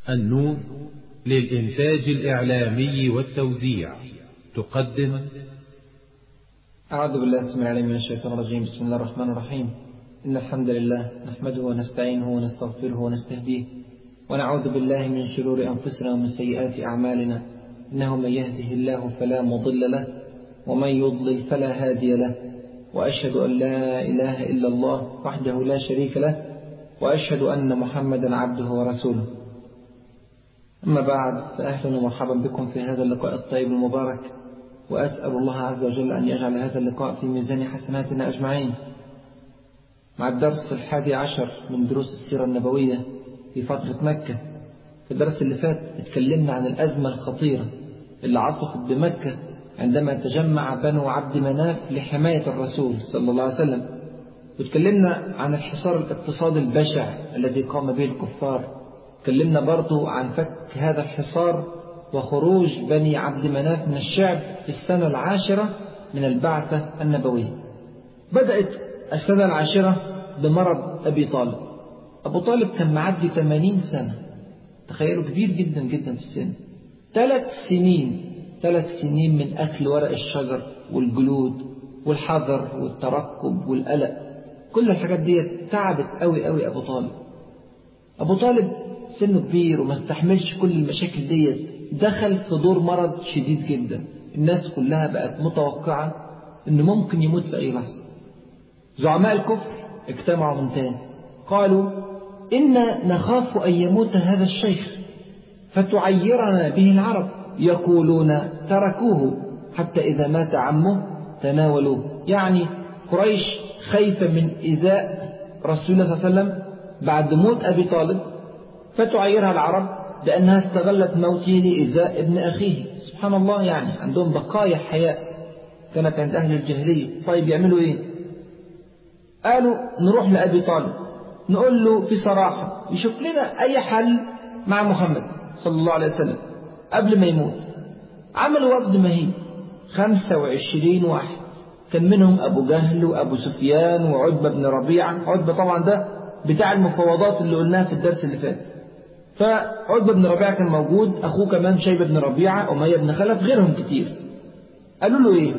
النور للإنتاج الإعلامي والتوزيع تقدم أعوذ بالله السميع العليم من الشيطان الرجيم بسم الله الرحمن الرحيم إن الحمد لله نحمده ونستعينه ونستغفره ونستهديه ونعوذ بالله من شرور أنفسنا ومن سيئات أعمالنا إنه من يهده الله فلا مضل له ومن يضلل فلا هادي له وأشهد أن لا إله إلا الله وحده لا شريك له وأشهد أن محمدا عبده ورسوله أما بعد فأهلا ومرحبا بكم في هذا اللقاء الطيب المبارك وأسأل الله عز وجل أن يجعل هذا اللقاء في ميزان حسناتنا أجمعين مع الدرس الحادي عشر من دروس السيرة النبوية في فترة مكة في الدرس اللي فات اتكلمنا عن الأزمة الخطيرة اللي عصفت بمكة عندما تجمع بنو عبد مناف لحماية الرسول صلى الله عليه وسلم وتكلمنا عن الحصار الاقتصادي البشع الذي قام به الكفار تكلمنا برضو عن فك هذا الحصار وخروج بني عبد مناف من الشعب في السنة العاشرة من البعثة النبوية بدأت السنة العاشرة بمرض أبي طالب أبو طالب كان معدي 80 سنة تخيلوا كبير جدا جدا في السن ثلاث سنين ثلاث سنين من أكل ورق الشجر والجلود والحذر والترقب والقلق كل الحاجات دي تعبت قوي قوي أبو طالب أبو طالب سنه كبير وما استحملش كل المشاكل دي دخل في دور مرض شديد جدا الناس كلها بقت متوقعة انه ممكن يموت في اي لحظة زعماء الكفر اجتمعوا من تاني قالوا إنا نخاف أن يموت هذا الشيخ فتعيرنا به العرب يقولون تركوه حتى إذا مات عمه تناولوه يعني قريش خايفة من إيذاء رسول الله صلى الله عليه وسلم بعد موت أبي طالب فتعيرها العرب بأنها استغلت موته لإيذاء ابن أخيه سبحان الله يعني عندهم بقايا حياء كانت عند أهل الجاهلية طيب يعملوا إيه قالوا نروح لأبي طالب نقول له في صراحة يشوف لنا أي حل مع محمد صلى الله عليه وسلم قبل ما يموت عملوا وفد مهيب خمسة وعشرين واحد كان منهم أبو جهل وأبو سفيان وعتبة بن ربيعة عتبة طبعا ده بتاع المفاوضات اللي قلناها في الدرس اللي فات فعتبة بن ربيعة كان موجود أخوه كمان شيبة بن ربيعة أمية بن خلف غيرهم كتير قالوا له إيه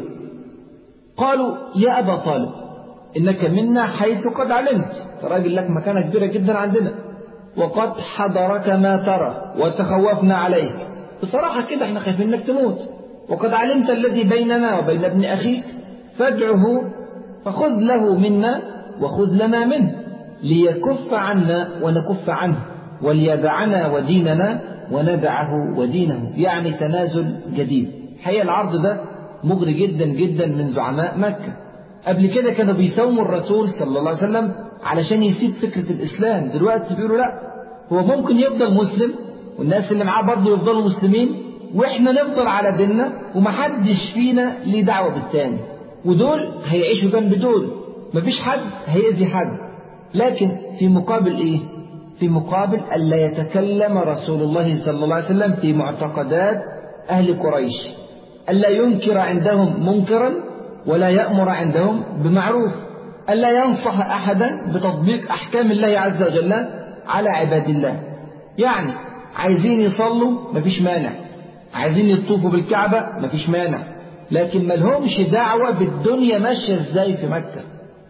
قالوا يا أبا طالب إنك منا حيث قد علمت راجل لك مكانة كبيرة جدا عندنا وقد حضرك ما ترى وتخوفنا عليك بصراحة كده احنا خايفين انك تموت وقد علمت الذي بيننا وبين ابن أخيك فادعه فخذ له منا وخذ لنا منه ليكف عنا ونكف عنه وليدعنا وديننا وندعه ودينه يعني تنازل جديد الحقيقة العرض ده مغري جدا جدا من زعماء مكة قبل كده كانوا بيساوموا الرسول صلى الله عليه وسلم علشان يسيب فكرة الإسلام دلوقتي بيقولوا لا هو ممكن يفضل مسلم والناس اللي معاه برضه يفضلوا مسلمين واحنا نفضل على ديننا ومحدش فينا ليه دعوة بالتاني ودول هيعيشوا جنب دول مفيش حد هيأذي حد لكن في مقابل ايه في مقابل ألا يتكلم رسول الله صلى الله عليه وسلم في معتقدات أهل قريش ألا ينكر عندهم منكرا ولا يأمر عندهم بمعروف ألا ينصح أحدا بتطبيق أحكام الله عز وجل على عباد الله يعني عايزين يصلوا مفيش مانع عايزين يطوفوا بالكعبة مفيش مانع لكن ملهمش دعوة بالدنيا ماشية ازاي في مكة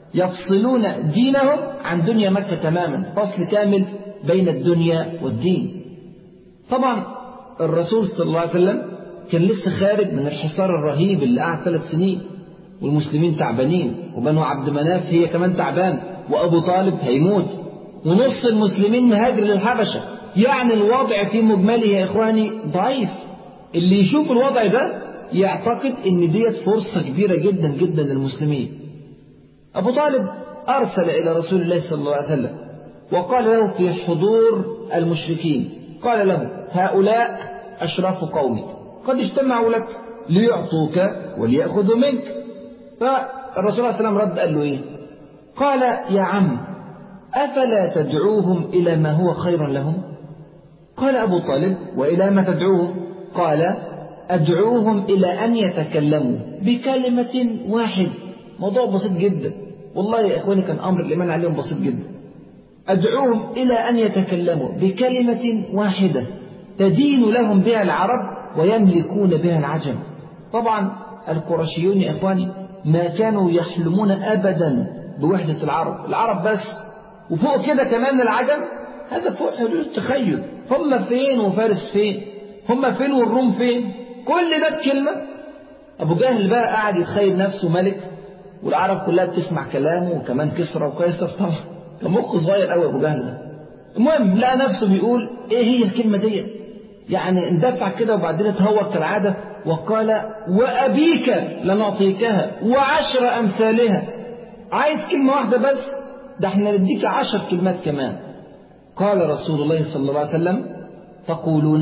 يفصلون دينهم عن دنيا مكة تماما فصل كامل بين الدنيا والدين طبعا الرسول صلى الله عليه وسلم كان لسه خارج من الحصار الرهيب اللي قعد ثلاث سنين والمسلمين تعبانين وبنو عبد مناف هي كمان تعبان وأبو طالب هيموت ونص المسلمين مهاجر للحبشة يعني الوضع في مجمله يا إخواني ضعيف اللي يشوف الوضع ده يعتقد ان ديت فرصة كبيرة جدا جدا للمسلمين أبو طالب أرسل إلى رسول الله صلى الله عليه وسلم وقال له في حضور المشركين قال له هؤلاء أشراف قومك قد اجتمعوا لك ليعطوك وليأخذوا منك فالرسول صلى الله عليه وسلم رد قال له إيه قال يا عم أفلا تدعوهم إلى ما هو خير لهم قال أبو طالب وإلى ما تدعوهم قال أدعوهم إلى أن يتكلموا بكلمة واحدة موضوع بسيط جدا والله يا إخواني كان أمر الإيمان عليهم بسيط جدا أدعوهم إلى أن يتكلموا بكلمة واحدة تدين لهم بها العرب ويملكون بها العجم طبعا القرشيون يا إخواني ما كانوا يحلمون أبدا بوحدة العرب العرب بس وفوق كده كمان العجم هذا فوق حدود التخيل هم فين وفارس فين هم فين والروم فين كل ده بكلمة أبو جهل بقى قاعد يتخيل نفسه ملك والعرب كلها بتسمع كلامه وكمان كسرى وقيصر طبعا كان مخه صغير قوي أبو جهل ده المهم لقى نفسه بيقول إيه هي الكلمة دي يعني اندفع كده وبعدين اتهور كالعادة وقال وأبيك لنعطيكها وعشر أمثالها عايز كلمة واحدة بس ده احنا نديك عشر كلمات كمان قال رسول الله صلى الله عليه وسلم تقولون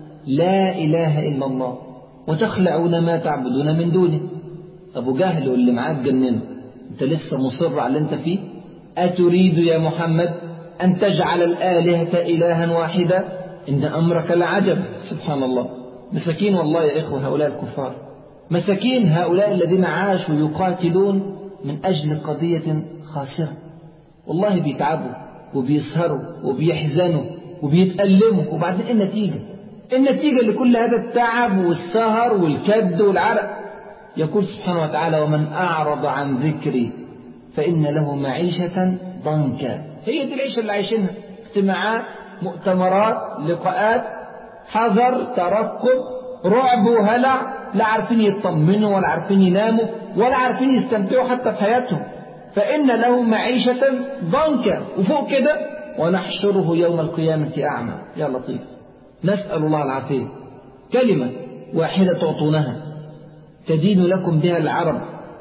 لا إله إلا الله وتخلعون ما تعبدون من دونه أبو جهل واللي معاه اتجننوا أنت لسه مصر على اللي أنت فيه أتريد يا محمد أن تجعل الآلهة إلها واحدا إن أمرك لعجب سبحان الله مساكين والله يا إخوة هؤلاء الكفار مساكين هؤلاء الذين عاشوا يقاتلون من أجل قضية خاسرة والله بيتعبوا وبيسهروا وبيحزنوا وبيتألموا وبعدين إيه النتيجة النتيجة لكل هذا التعب والسهر والكد والعرق يقول سبحانه وتعالى ومن أعرض عن ذكري فإن له معيشة ضنكا هي دي العيشة اللي عايشينها اجتماعات مؤتمرات لقاءات حذر ترقب رعب وهلع لا عارفين يطمنوا ولا عارفين يناموا ولا عارفين يستمتعوا حتى في حياتهم فإن له معيشة ضنكا وفوق كده ونحشره يوم القيامة أعمى يا لطيف نسأل الله العافية كلمة واحدة تعطونها تدين لكم بها العرب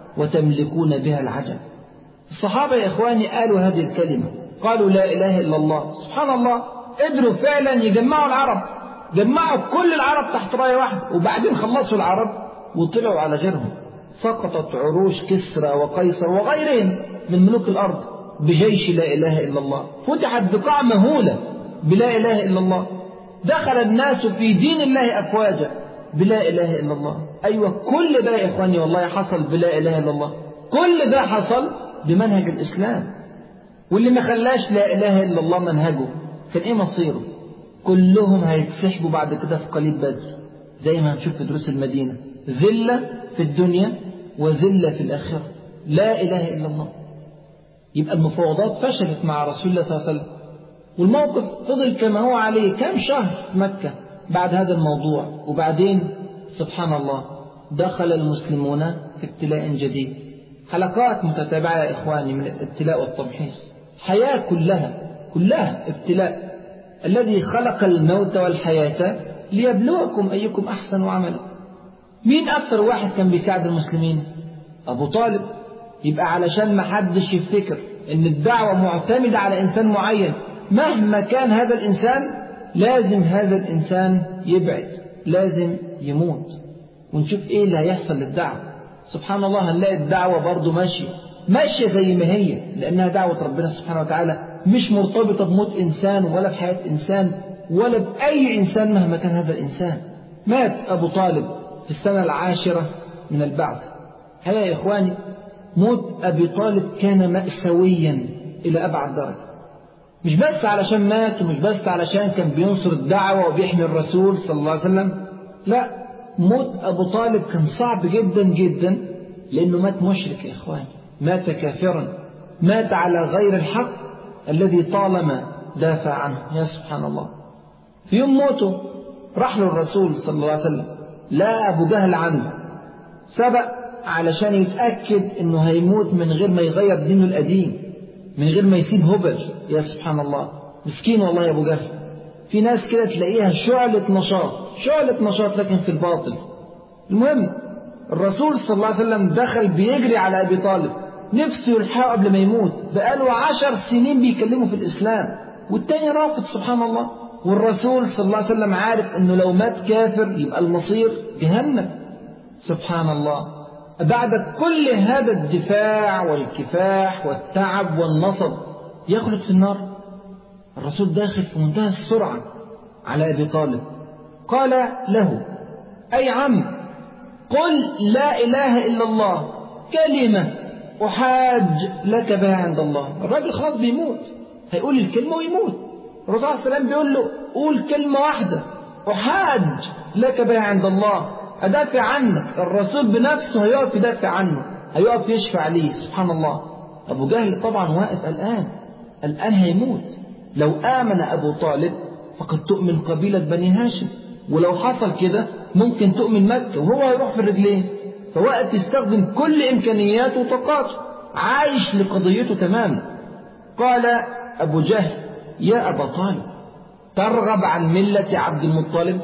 وتملكون بها العجم الصحابة يا إخواني قالوا هذه الكلمة قالوا لا إله إلا الله سبحان الله قدروا فعلا يجمعوا العرب جمعوا كل العرب تحت راية واحدة وبعدين خلصوا العرب وطلعوا على غيرهم سقطت عروش كسرى وقيصر وغيرهم من ملوك الأرض بجيش لا إله إلا الله فتحت بقاع مهولة بلا إله إلا الله دخل الناس في دين الله أفواجا بلا إله إلا الله أيوة كل ده يا إخواني والله حصل بلا إله إلا الله كل ده حصل بمنهج الإسلام واللي ما خلاش لا إله إلا الله منهجه كان إيه مصيره كلهم هيتسحبوا بعد كده في قليب بدر زي ما هنشوف في دروس المدينة ذلة في الدنيا وذلة في الآخرة لا إله إلا الله يبقى المفاوضات فشلت مع رسول الله صلى الله عليه وسلم والموقف فضل كما هو عليه كم شهر في مكة بعد هذا الموضوع وبعدين سبحان الله دخل المسلمون في ابتلاء جديد حلقات متتابعة يا إخواني من الابتلاء والتمحيص حياة كلها كلها ابتلاء الذي خلق الموت والحياة ليبلوكم أيكم أحسن عملا مين أكثر واحد كان بيساعد المسلمين أبو طالب يبقى علشان ما حدش يفتكر إن الدعوة معتمدة على إنسان معين مهما كان هذا الإنسان لازم هذا الإنسان يبعد لازم يموت ونشوف إيه اللي هيحصل للدعوة سبحان الله هنلاقي الدعوة برضه ماشية ماشية زي ما هي لأنها دعوة ربنا سبحانه وتعالى مش مرتبطة بموت إنسان ولا بحياة إنسان ولا بأي إنسان مهما كان هذا الإنسان مات أبو طالب في السنة العاشرة من البعث هيا يا إخواني موت أبي طالب كان مأساويا إلى أبعد درجة مش بس علشان مات ومش بس علشان كان بينصر الدعوة وبيحمي الرسول صلى الله عليه وسلم لا موت أبو طالب كان صعب جدا جدا لأنه مات مشرك يا إخواني مات كافرا مات على غير الحق الذي طالما دافع عنه يا سبحان الله في يوم موته راح له الرسول صلى الله عليه وسلم لا أبو جهل عنده سبق علشان يتأكد إنه هيموت من غير ما يغير دينه القديم من غير ما يسيب هبل يا سبحان الله مسكين والله يا أبو جهل في ناس كده تلاقيها شعلة نشاط شعلة نشاط لكن في الباطل المهم الرسول صلى الله عليه وسلم دخل بيجري على أبي طالب نفسه يلحقه قبل ما يموت بقاله عشر سنين بيكلمه في الإسلام والتاني رافض سبحان الله والرسول صلى الله عليه وسلم عارف انه لو مات كافر يبقى المصير جهنم سبحان الله بعد كل هذا الدفاع والكفاح والتعب والنصب يخلد في النار الرسول داخل في منتهى السرعة على أبي طالب قال له أي عم قل لا إله إلا الله كلمة أحاج لك بها عند الله الراجل خلاص بيموت هيقول الكلمة ويموت الرسول صلى الله عليه وسلم بيقول له قول كلمة واحدة أحاج لك بها عند الله أدافع عنك الرسول بنفسه هيقف يدافع عنه هيقف يشفع ليه سبحان الله أبو جهل طبعا واقف الآن الآن هيموت لو آمن أبو طالب فقد تؤمن قبيلة بني هاشم ولو حصل كده ممكن تؤمن مكة وهو هيروح في الرجلين فوقت يستخدم كل إمكانياته وطاقاته عايش لقضيته تماما قال أبو جهل يا أبا طالب ترغب عن ملة عبد المطلب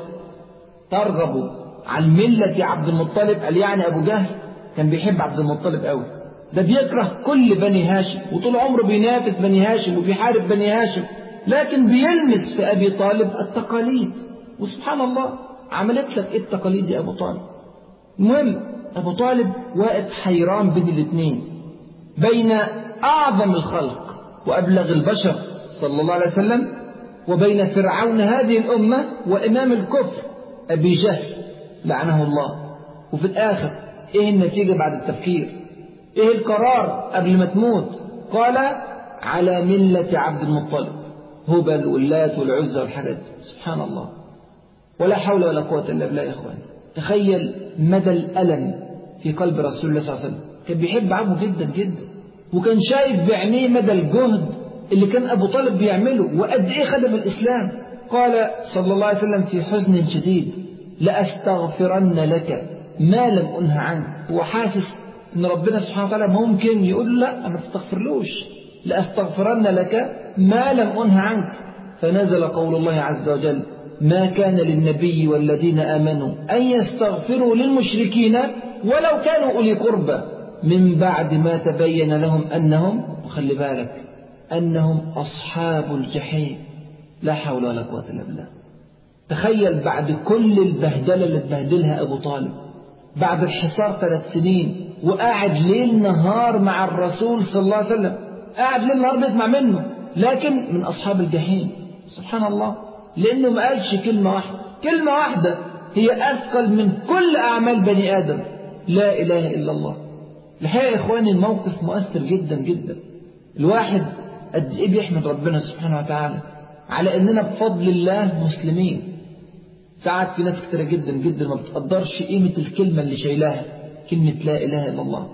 ترغب عن ملة عبد المطلب قال يعني أبو جهل كان بيحب عبد المطلب قوي ده بيكره كل بني هاشم وطول عمره بينافس بني هاشم وبيحارب بني هاشم لكن بيلمس في أبي طالب التقاليد وسبحان الله عملت لك إيه التقاليد يا أبو طالب المهم أبو طالب واقف حيران بين الاثنين بين أعظم الخلق وأبلغ البشر صلى الله عليه وسلم وبين فرعون هذه الأمة وإمام الكفر أبي جهل لعنه الله وفي الآخر إيه النتيجة بعد التفكير إيه القرار قبل ما تموت قال على ملة عبد المطلب هبل واللات والعزى والحاجات دي سبحان الله ولا حول ولا قوة إلا بالله يا إخوان تخيل مدى الألم في قلب رسول الله صلى الله عليه وسلم كان بيحب عمه جدا جدا وكان شايف بعينيه مدى الجهد اللي كان أبو طالب بيعمله وقد إيه خدم الإسلام قال صلى الله عليه وسلم في حزن شديد لأستغفرن لك ما لم أنه عنك هو حاسس إن ربنا سبحانه وتعالى ممكن يقول لا ما تستغفرلوش لأستغفرن لك ما لم أنه عنك فنزل قول الله عز وجل ما كان للنبي والذين آمنوا أن يستغفروا للمشركين ولو كانوا أولي قربى من بعد ما تبين لهم أنهم وخلي بالك أنهم أصحاب الجحيم لا حول ولا قوة إلا بالله تخيل بعد كل البهدلة اللي اتبهدلها أبو طالب بعد الحصار ثلاث سنين وقاعد ليل نهار مع الرسول صلى الله عليه وسلم قاعد ليل نهار بيسمع منه لكن من أصحاب الجحيم سبحان الله لأنه ما قالش كلمة واحدة كلمة واحدة هي أثقل من كل أعمال بني آدم لا إله إلا الله الحقيقة يا إخواني الموقف مؤثر جدا جدا الواحد قد إيه بيحمد ربنا سبحانه وتعالى على إننا بفضل الله مسلمين ساعات في ناس كتيرة جدا جدا ما بتقدرش قيمة الكلمة اللي شايلاها كلمة لا إله إلا الله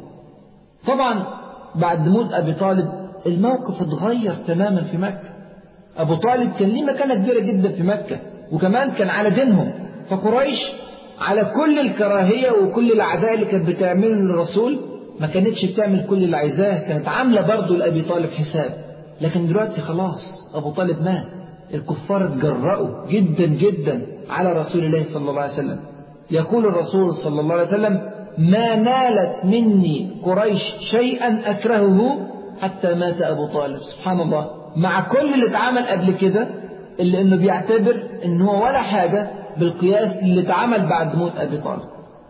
طبعا بعد موت أبي طالب الموقف اتغير تماما في مكة أبو طالب كان ليه مكانة كبيرة جدا في مكة وكمان كان على دينهم فقريش على كل الكراهية وكل العداء اللي كانت بتعمله للرسول ما كانتش بتعمل كل اللي عايزاه كانت عاملة برضه لأبي طالب حساب لكن دلوقتي خلاص أبو طالب مات الكفار اتجرأوا جدا جدا على رسول الله صلى الله عليه وسلم يقول الرسول صلى الله عليه وسلم ما نالت مني قريش شيئا أكرهه حتى مات أبو طالب سبحان الله مع كل اللي اتعمل قبل كده اللي انه بيعتبر ان هو ولا حاجة بالقياس اللي اتعمل بعد موت أبي طالب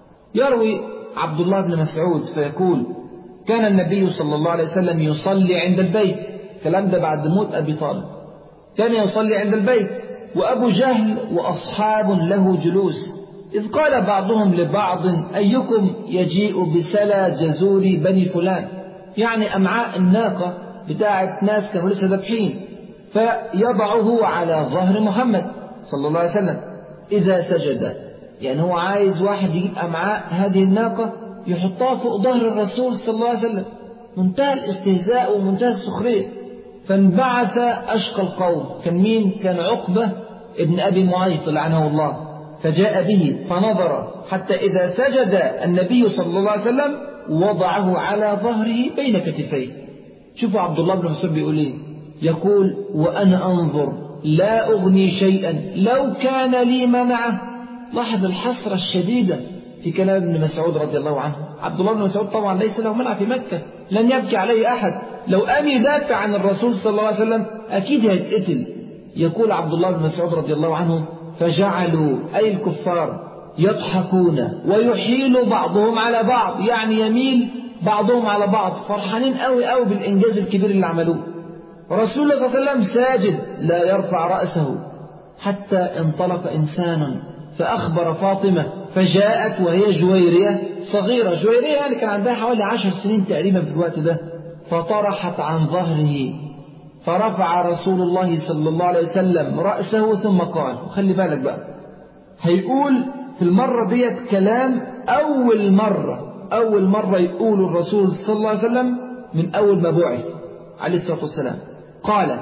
يروي عبد الله بن مسعود فيقول كان النبي صلى الله عليه وسلم يصلي عند البيت الكلام ده بعد موت أبي طالب كان يصلي عند البيت وأبو جهل وأصحاب له جلوس إذ قال بعضهم لبعض أيكم يجيء بسلا جزور بني فلان يعني أمعاء الناقة بتاعة ناس كانوا لسه ذبحين فيضعه على ظهر محمد صلى الله عليه وسلم إذا سجد يعني هو عايز واحد يجيب أمعاء هذه الناقة يحطها فوق ظهر الرسول صلى الله عليه وسلم منتهى الاستهزاء ومنتهى السخرية فانبعث أشقى القوم كان مين؟ كان عقبة ابن أبي معيط لعنه الله فجاء به فنظر حتى إذا سجد النبي صلى الله عليه وسلم وضعه على ظهره بين كتفيه شوفوا عبد الله بن مسعود بيقول ايه يقول وأنا أنظر لا أغني شيئا لو كان لي منعه لاحظ الحسرة الشديدة في كلام ابن مسعود رضي الله عنه عبد الله بن مسعود طبعا ليس له منع في مكة لن يبكي عليه أحد لو قام يدافع عن الرسول صلى الله عليه وسلم أكيد هيتقتل يقول عبد الله بن مسعود رضي الله عنه فجعلوا أي الكفار يضحكون ويحيل بعضهم على بعض يعني يميل بعضهم على بعض فرحانين قوي قوي بالإنجاز الكبير اللي عملوه رسول الله صلى الله عليه وسلم ساجد لا يرفع رأسه حتى انطلق إنسان فأخبر فاطمة فجاءت وهي جويرية صغيرة جويرية يعني كان عندها حوالي عشر سنين تقريبا في الوقت ده فطرحت عن ظهره فرفع رسول الله صلى الله عليه وسلم رأسه ثم قال وخلي بالك بقى هيقول في المرة ديت كلام أول مرة أول مرة يقول الرسول صلى الله عليه وسلم من أول ما بعث عليه الصلاة والسلام قال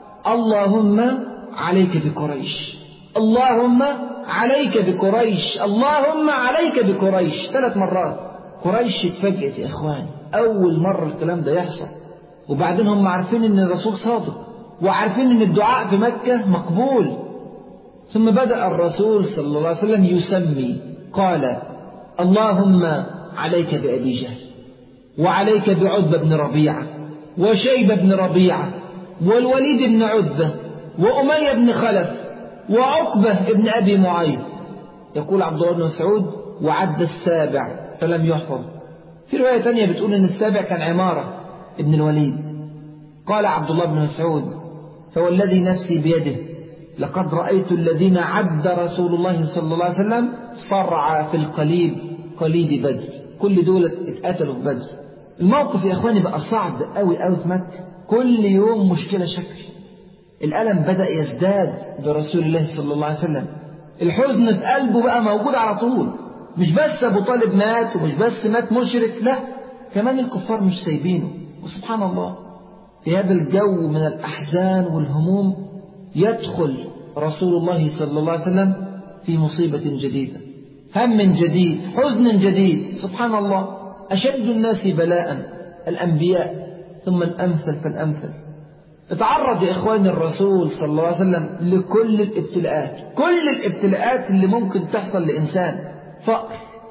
اللهم عليك بقريش اللهم عليك بقريش اللهم عليك بقريش ثلاث مرات قريش اتفاجئت يا إخواني أول مرة الكلام ده يحصل وبعدين هم عارفين ان الرسول صادق وعارفين ان الدعاء في مكة مقبول ثم بدأ الرسول صلى الله عليه وسلم يسمي قال اللهم عليك بأبي جهل وعليك بعتبة بن ربيعة وشيبة بن ربيعة والوليد بن عتبة وأمية بن خلف وعقبة بن أبي معيط يقول عبد الله بن مسعود وعد السابع فلم يحفظ في رواية ثانية بتقول إن السابع كان عمارة ابن الوليد قال عبد الله بن مسعود فوالذي نفسي بيده لقد رأيت الذين عد رسول الله صلى الله عليه وسلم صرعى في القليب قليب بدر كل دول اتقتلوا في بدر الموقف يا اخواني بقى صعب قوي قوي في مكة كل يوم مشكلة شكل الألم بدأ يزداد برسول الله صلى الله عليه وسلم الحزن في قلبه بقى موجود على طول مش بس أبو طالب مات ومش بس مات مشرك لا كمان الكفار مش سايبينه وسبحان الله في هذا الجو من الأحزان والهموم يدخل رسول الله صلى الله عليه وسلم في مصيبة جديدة هم جديد حزن جديد سبحان الله أشد الناس بلاء الأنبياء ثم الأمثل فالأمثل اتعرض يا إخواني الرسول صلى الله عليه وسلم لكل الابتلاءات كل الابتلاءات اللي ممكن تحصل لإنسان فقر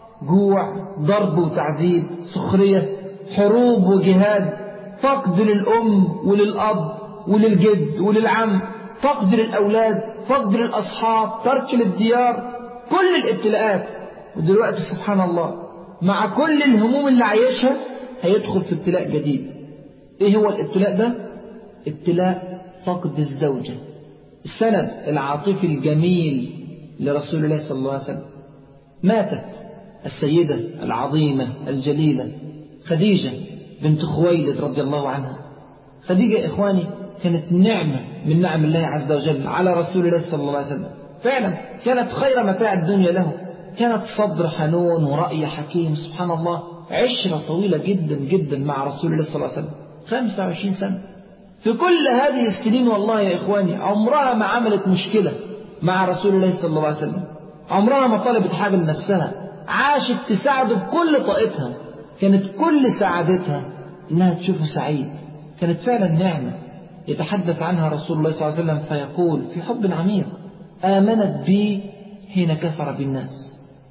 جوع ضرب وتعذيب سخرية حروب وجهاد فقد للأم وللأب وللجد وللعم فقد للأولاد فقد للأصحاب ترك للديار كل الابتلاءات ودلوقتي سبحان الله مع كل الهموم اللي عايشها هيدخل في ابتلاء جديد ايه هو الابتلاء ده ابتلاء فقد الزوجة السند العاطفي الجميل لرسول الله صلى الله عليه وسلم ماتت السيدة العظيمة الجليلة خديجة بنت خويلد رضي الله عنها خديجة يا إخواني كانت نعمة من نعم الله عز وجل على رسول الله صلى الله عليه وسلم فعلا كانت خير متاع الدنيا له كانت صبر حنون ورأي حكيم سبحان الله عشرة طويلة جدا جدا مع رسول الله صلى الله عليه وسلم 25 سنة في كل هذه السنين والله يا إخواني عمرها ما عملت مشكلة مع رسول الله صلى الله عليه وسلم عمرها ما طلبت حاجة لنفسها عاشت تساعده بكل طاقتها كانت كل سعادتها إنها تشوفه سعيد كانت فعلا نعمة يتحدث عنها رسول الله صلى الله عليه وسلم فيقول في حب عميق آمنت بي حين كفر بالناس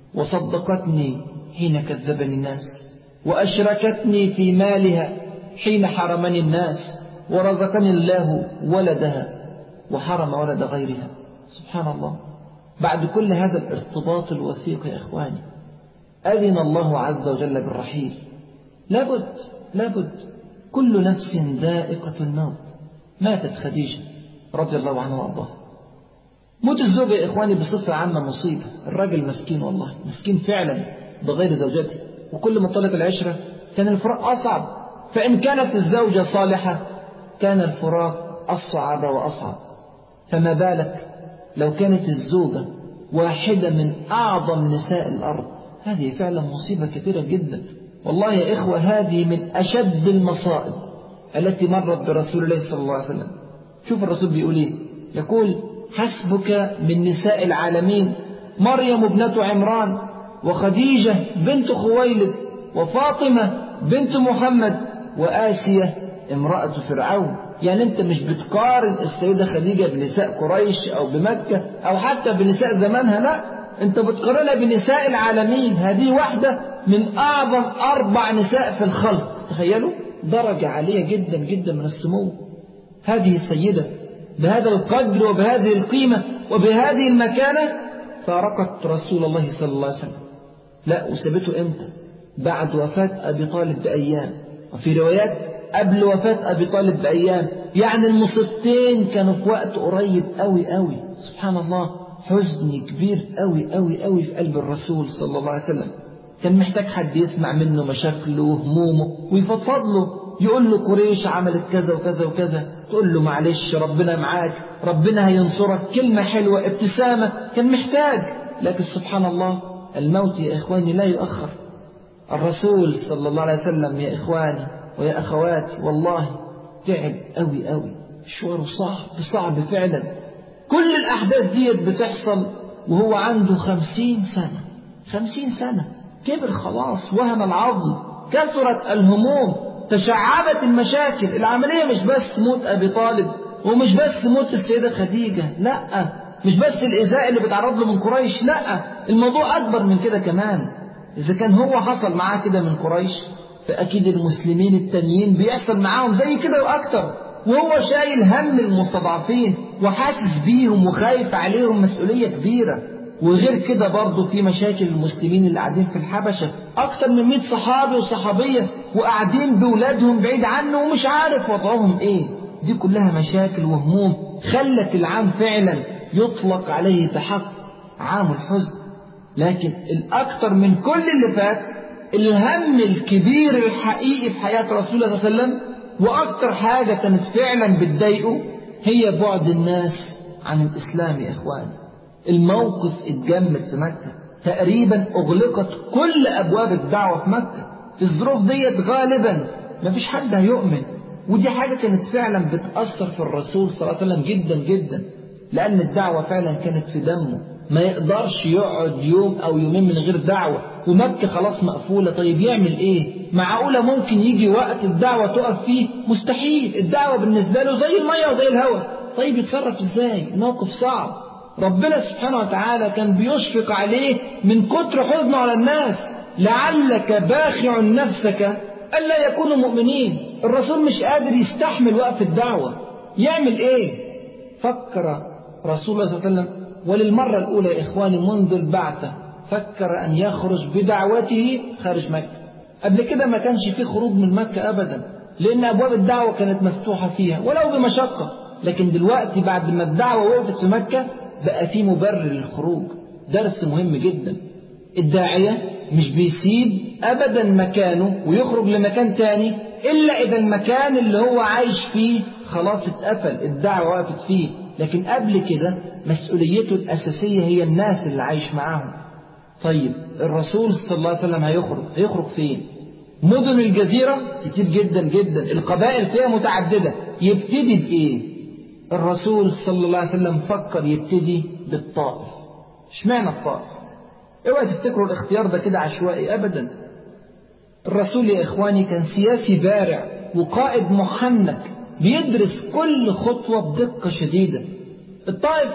وصدقتني حين كذبني الناس وأشركتني في مالها حين حرمني الناس ورزقني الله ولدها وحرم ولد غيرها سبحان الله بعد كل هذا الارتباط الوثيق يا إخواني أذن الله عز وجل بالرحيل لابد لابد كل نفس ذائقة الموت ماتت خديجة رضي الله عنها وأرضاها موت الزوجة يا إخواني بصفة عامة مصيبة الراجل مسكين والله مسكين فعلا بغير زوجته وكل ما طالت العشرة كان الفراق أصعب فإن كانت الزوجة صالحة كان الفراق أصعب وأصعب فما بالك لو كانت الزوجة واحدة من أعظم نساء الأرض هذه فعلا مصيبة كبيرة جدا والله يا إخوة هذه من أشد المصائب التي مرت برسول الله صلى الله عليه وسلم شوف الرسول بيقول إيه يقول حسبك من نساء العالمين مريم ابنة عمران وخديجة بنت خويلد وفاطمة بنت محمد وآسية امرأة فرعون يعني انت مش بتقارن السيدة خديجة بنساء قريش او بمكة او حتى بنساء زمانها لا انت بتقارنها بنساء العالمين هذه واحدة من اعظم اربع نساء في الخلق تخيلوا درجة عالية جدا جدا من السمو هذه السيدة بهذا القدر وبهذه القيمة وبهذه المكانة فارقت رسول الله صلى الله عليه وسلم لا وسابته امتى بعد وفاة ابي طالب بايام وفي روايات قبل وفاة أبي طالب بأيام يعني المصيبتين كانوا في وقت قريب قوي قوي سبحان الله حزن كبير قوي قوي قوي في قلب الرسول صلى الله عليه وسلم كان محتاج حد يسمع منه مشاكله وهمومه ويفضفض له يقول له قريش عملت كذا وكذا وكذا تقول له معلش ربنا معاك ربنا هينصرك كلمة حلوة ابتسامة كان محتاج لكن سبحان الله الموت يا إخواني لا يؤخر الرسول صلى الله عليه وسلم يا إخواني ويا أخواتي والله تعب أوي أوي مشواره صعب صعب فعلا كل الأحداث ديت بتحصل وهو عنده خمسين سنة خمسين سنة كبر خلاص وهم العظم كثرت الهموم تشعبت المشاكل العملية مش بس موت أبي طالب ومش بس موت السيدة خديجة لا مش بس الإزاء اللي بيتعرض له من قريش لا الموضوع أكبر من كده كمان إذا كان هو حصل معاه كده من قريش فأكيد المسلمين التانيين بيحصل معاهم زي كده وأكتر وهو شايل هم المستضعفين وحاسس بيهم وخايف عليهم مسؤولية كبيرة وغير كده برضه في مشاكل المسلمين اللي قاعدين في الحبشة أكتر من 100 صحابي وصحابية وقاعدين بولادهم بعيد عنه ومش عارف وضعهم إيه دي كلها مشاكل وهموم خلت العام فعلا يطلق عليه بحق عام الحزن لكن الأكثر من كل اللي فات الهم الكبير الحقيقي في حياة رسول الله صلى الله عليه وسلم وأكثر حاجة كانت فعلا بتضايقه هي بعد الناس عن الإسلام يا إخواني الموقف اتجمد في مكة تقريبا أغلقت كل أبواب الدعوة في مكة في الظروف ديت غالبا مفيش حد هيؤمن ودي حاجة كانت فعلا بتأثر في الرسول صلى الله عليه وسلم جدا جدا لأن الدعوة فعلا كانت في دمه ما يقدرش يقعد يوم أو يومين من غير دعوة ومكة خلاص مقفولة طيب يعمل إيه معقولة ممكن يجي وقت الدعوة تقف فيه مستحيل الدعوة بالنسبة له زي المية وزي الهواء طيب يتصرف إزاي موقف صعب ربنا سبحانه وتعالى كان بيشفق عليه من كتر حزنه على الناس لعلك باخع نفسك ألا يكونوا مؤمنين الرسول مش قادر يستحمل وقف الدعوة يعمل إيه فكر رسول الله صلى الله عليه وسلم وللمرة الأولى يا إخواني منذ البعثة فكر أن يخرج بدعوته خارج مكة قبل كده ما كانش فيه خروج من مكة أبدا لأن أبواب الدعوة كانت مفتوحة فيها ولو بمشقة لكن دلوقتي بعد ما الدعوة وقفت في مكة بقى في مبرر للخروج درس مهم جدا الداعية مش بيسيب أبدا مكانه ويخرج لمكان تاني إلا إذا المكان اللي هو عايش فيه خلاص اتقفل الدعوة وقفت فيه لكن قبل كده مسؤوليته الأساسية هي الناس اللي عايش معاهم طيب الرسول صلى الله عليه وسلم هيخرج هيخرج فين مدن الجزيرة كتير جدا جدا القبائل فيها متعددة يبتدي بإيه الرسول صلى الله عليه وسلم فكر يبتدي بالطائف اشمعنى الطائف اوعى تفتكروا الاختيار ده كده عشوائي ابدا الرسول يا اخواني كان سياسي بارع وقائد محنك بيدرس كل خطوة بدقة شديدة الطائف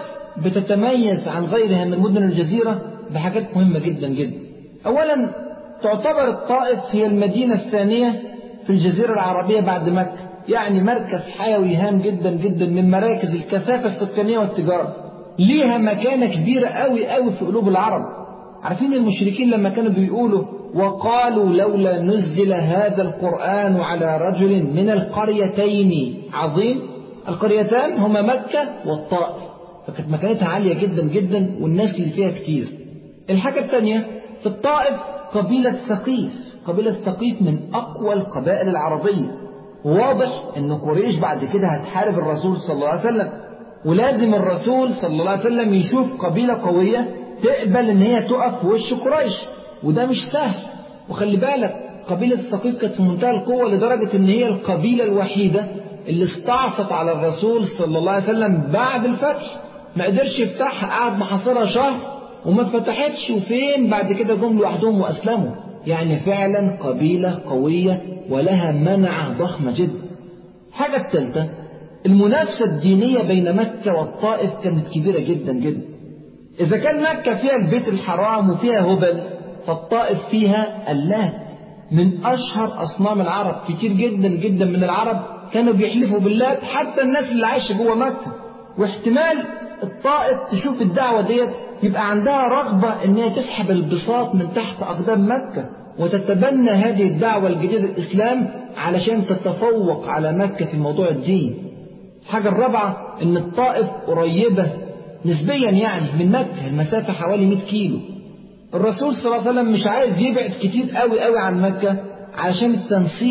بتتميز عن غيرها من مدن الجزيرة بحاجات مهمة جدا جدا أولا تعتبر الطائف هي المدينة الثانية في الجزيرة العربية بعد مكة يعني مركز حيوي هام جدا جدا من مراكز الكثافة السكانية والتجارة ليها مكانة كبيرة قوي قوي في قلوب العرب عارفين المشركين لما كانوا بيقولوا وقالوا لولا نزل هذا القرآن على رجل من القريتين عظيم القريتان هما مكة والطائف فكانت مكانتها عالية جدا جدا والناس اللي فيها كتير الحاجة الثانية في الطائف قبيلة ثقيف قبيلة ثقيف من أقوى القبائل العربية واضح ان قريش بعد كده هتحارب الرسول صلى الله عليه وسلم ولازم الرسول صلى الله عليه وسلم يشوف قبيلة قوية تقبل ان هي تقف في وش قريش وده مش سهل وخلي بالك قبيلة ثقيف كانت في منتهى القوة لدرجة ان هي القبيلة الوحيدة اللي استعصت على الرسول صلى الله عليه وسلم بعد الفتح ما قدرش يفتحها قعد محاصرها شهر وما فتحتش وفين بعد كده جم لوحدهم واسلموا يعني فعلا قبيلة قوية ولها منع ضخمة جدا حاجة الثالثة المنافسة الدينية بين مكة والطائف كانت كبيرة جدا جدا إذا كان مكة فيها البيت الحرام وفيها هبل فالطائف فيها اللات من أشهر أصنام العرب كتير جدا جدا من العرب كانوا بيحلفوا باللات حتى الناس اللي عايشة جوه مكة واحتمال الطائف تشوف الدعوة ديت يبقى عندها رغبة إن هي تسحب البساط من تحت أقدام مكة وتتبنى هذه الدعوة الجديدة الإسلام علشان تتفوق على مكة في موضوع الدين الحاجة الرابعة إن الطائف قريبة نسبيا يعني من مكة المسافة حوالي 100 كيلو الرسول صلى الله عليه وسلم مش عايز يبعد كتير قوي قوي عن مكة علشان التنسيق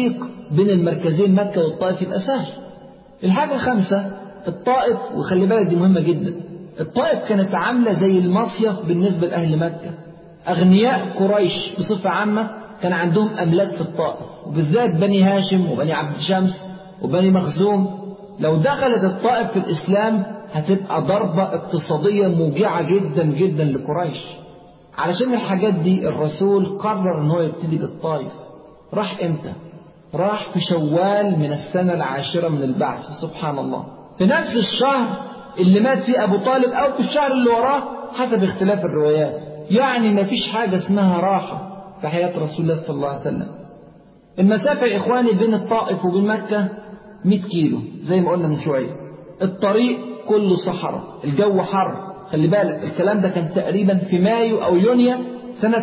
بين المركزين مكة والطائف يبقى سهل الحاجة الخامسة الطائف وخلي بالك دي مهمة جدا الطائف كانت عاملة زي المصيف بالنسبة لأهل مكة أغنياء قريش بصفة عامة كان عندهم أملاك في الطائف وبالذات بني هاشم وبني عبد شمس وبني مخزوم لو دخلت الطائف في الإسلام هتبقى ضربة اقتصادية موجعة جدا جدا لقريش علشان الحاجات دي الرسول قرر ان هو يبتدي بالطائف راح امتى راح في شوال من السنة العاشرة من البعث سبحان الله في نفس الشهر اللي مات فيه أبو طالب أو في الشهر اللي وراه حسب اختلاف الروايات يعني ما فيش حاجة اسمها راحة في حياة رسول الله صلى الله عليه وسلم المسافة يا إخواني بين الطائف وبين مكة 100 كيلو زي ما قلنا من شوية الطريق كله صحراء الجو حر خلي بالك الكلام ده كان تقريبا في مايو أو يونيو سنة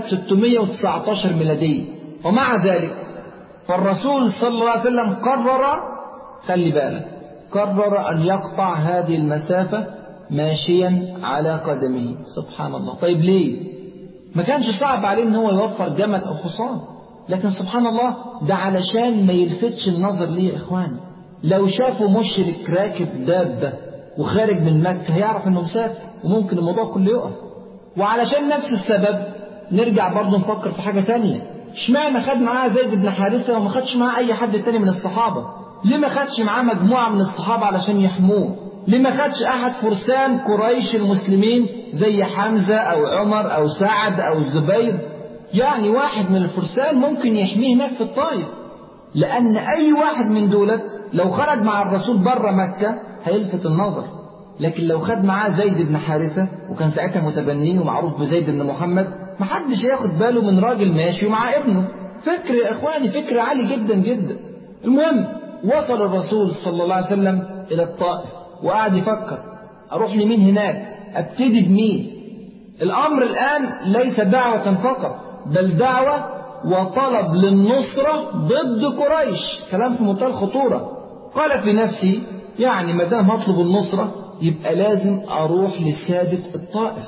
619 ميلادية ومع ذلك فالرسول صلى الله عليه وسلم قرر خلي بالك قرر أن يقطع هذه المسافة ماشيا على قدمه سبحان الله طيب ليه ما كانش صعب عليه ان هو يوفر جمل او حصان لكن سبحان الله ده علشان ما يلفتش النظر ليه يا اخواني لو شافوا مشرك راكب دابة وخارج من مكة هيعرف انه مسافر وممكن الموضوع كله يقف وعلشان نفس السبب نرجع برضه نفكر في حاجة تانية اشمعنى خد معاه زيد بن حارثة وما خدش معاه أي حد تاني من الصحابة ليه ما خدش معاه مجموعة من الصحابة علشان يحموه ليه ما خدش أحد فرسان قريش المسلمين زي حمزة أو عمر أو سعد أو الزبير يعني واحد من الفرسان ممكن يحميه هناك في الطائف لأن أي واحد من دولت لو خرج مع الرسول بره مكة هيلفت النظر لكن لو خد معاه زيد بن حارثة وكان ساعتها متبنيه ومعروف بزيد بن محمد محدش هياخد باله من راجل ماشي ومع ابنه فكر يا إخواني فكر عالي جدا جدا المهم وصل الرسول صلى الله عليه وسلم إلى الطائف وقعد يفكر أروح لمين هناك أبتدي بمين الأمر الآن ليس دعوة فقط بل دعوة وطلب للنصرة ضد قريش كلام في منتهى الخطورة قال في نفسي يعني ما دام هطلب النصرة يبقى لازم أروح لسادة الطائف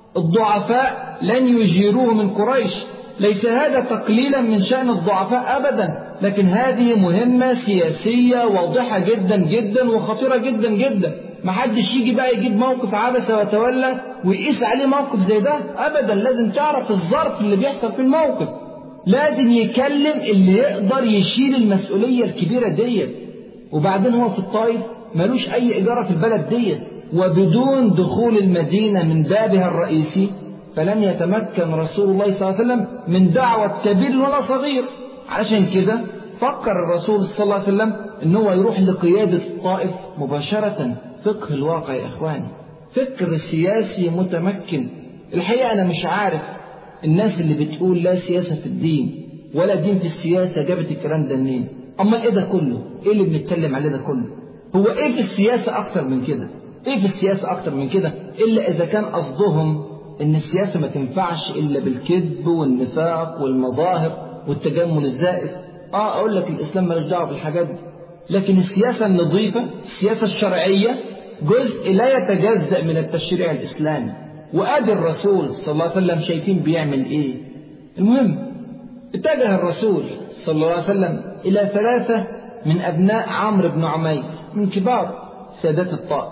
الضعفاء لن يجيروه من قريش ليس هذا تقليلا من شأن الضعفاء أبدا لكن هذه مهمة سياسية واضحة جدا جدا وخطيرة جدا جدا محدش يجي بقى يجيب موقف عبس وتولى ويقيس عليه موقف زي ده أبدا لازم تعرف الظرف اللي بيحصل في الموقف لازم يكلم اللي يقدر يشيل المسؤولية الكبيرة ديت وبعدين هو في الطائف ملوش أي إدارة في البلد ديت وبدون دخول المدينة من بابها الرئيسي فلن يتمكن رسول الله صلى الله عليه وسلم من دعوة كبير ولا صغير علشان كده فكر الرسول صلى الله عليه وسلم ان هو يروح لقيادة الطائف مباشرة فقه الواقع يا اخواني فكر سياسي متمكن الحقيقة انا مش عارف الناس اللي بتقول لا سياسة في الدين ولا دين في السياسة جابت الكلام ده منين اما ايه ده كله ايه اللي بنتكلم عليه ده كله هو ايه في السياسة اكتر من كده ايه في السياسة اكتر من كده الا اذا كان قصدهم ان السياسة ما تنفعش الا بالكذب والنفاق والمظاهر والتجمل الزائف اه اقول لك الاسلام مالوش دعوه بالحاجات دي لكن السياسه النظيفه السياسه الشرعيه جزء لا يتجزا من التشريع الاسلامي وادي الرسول صلى الله عليه وسلم شايفين بيعمل ايه المهم اتجه الرسول صلى الله عليه وسلم الى ثلاثه من ابناء عمرو بن عمير من كبار سادات الطائف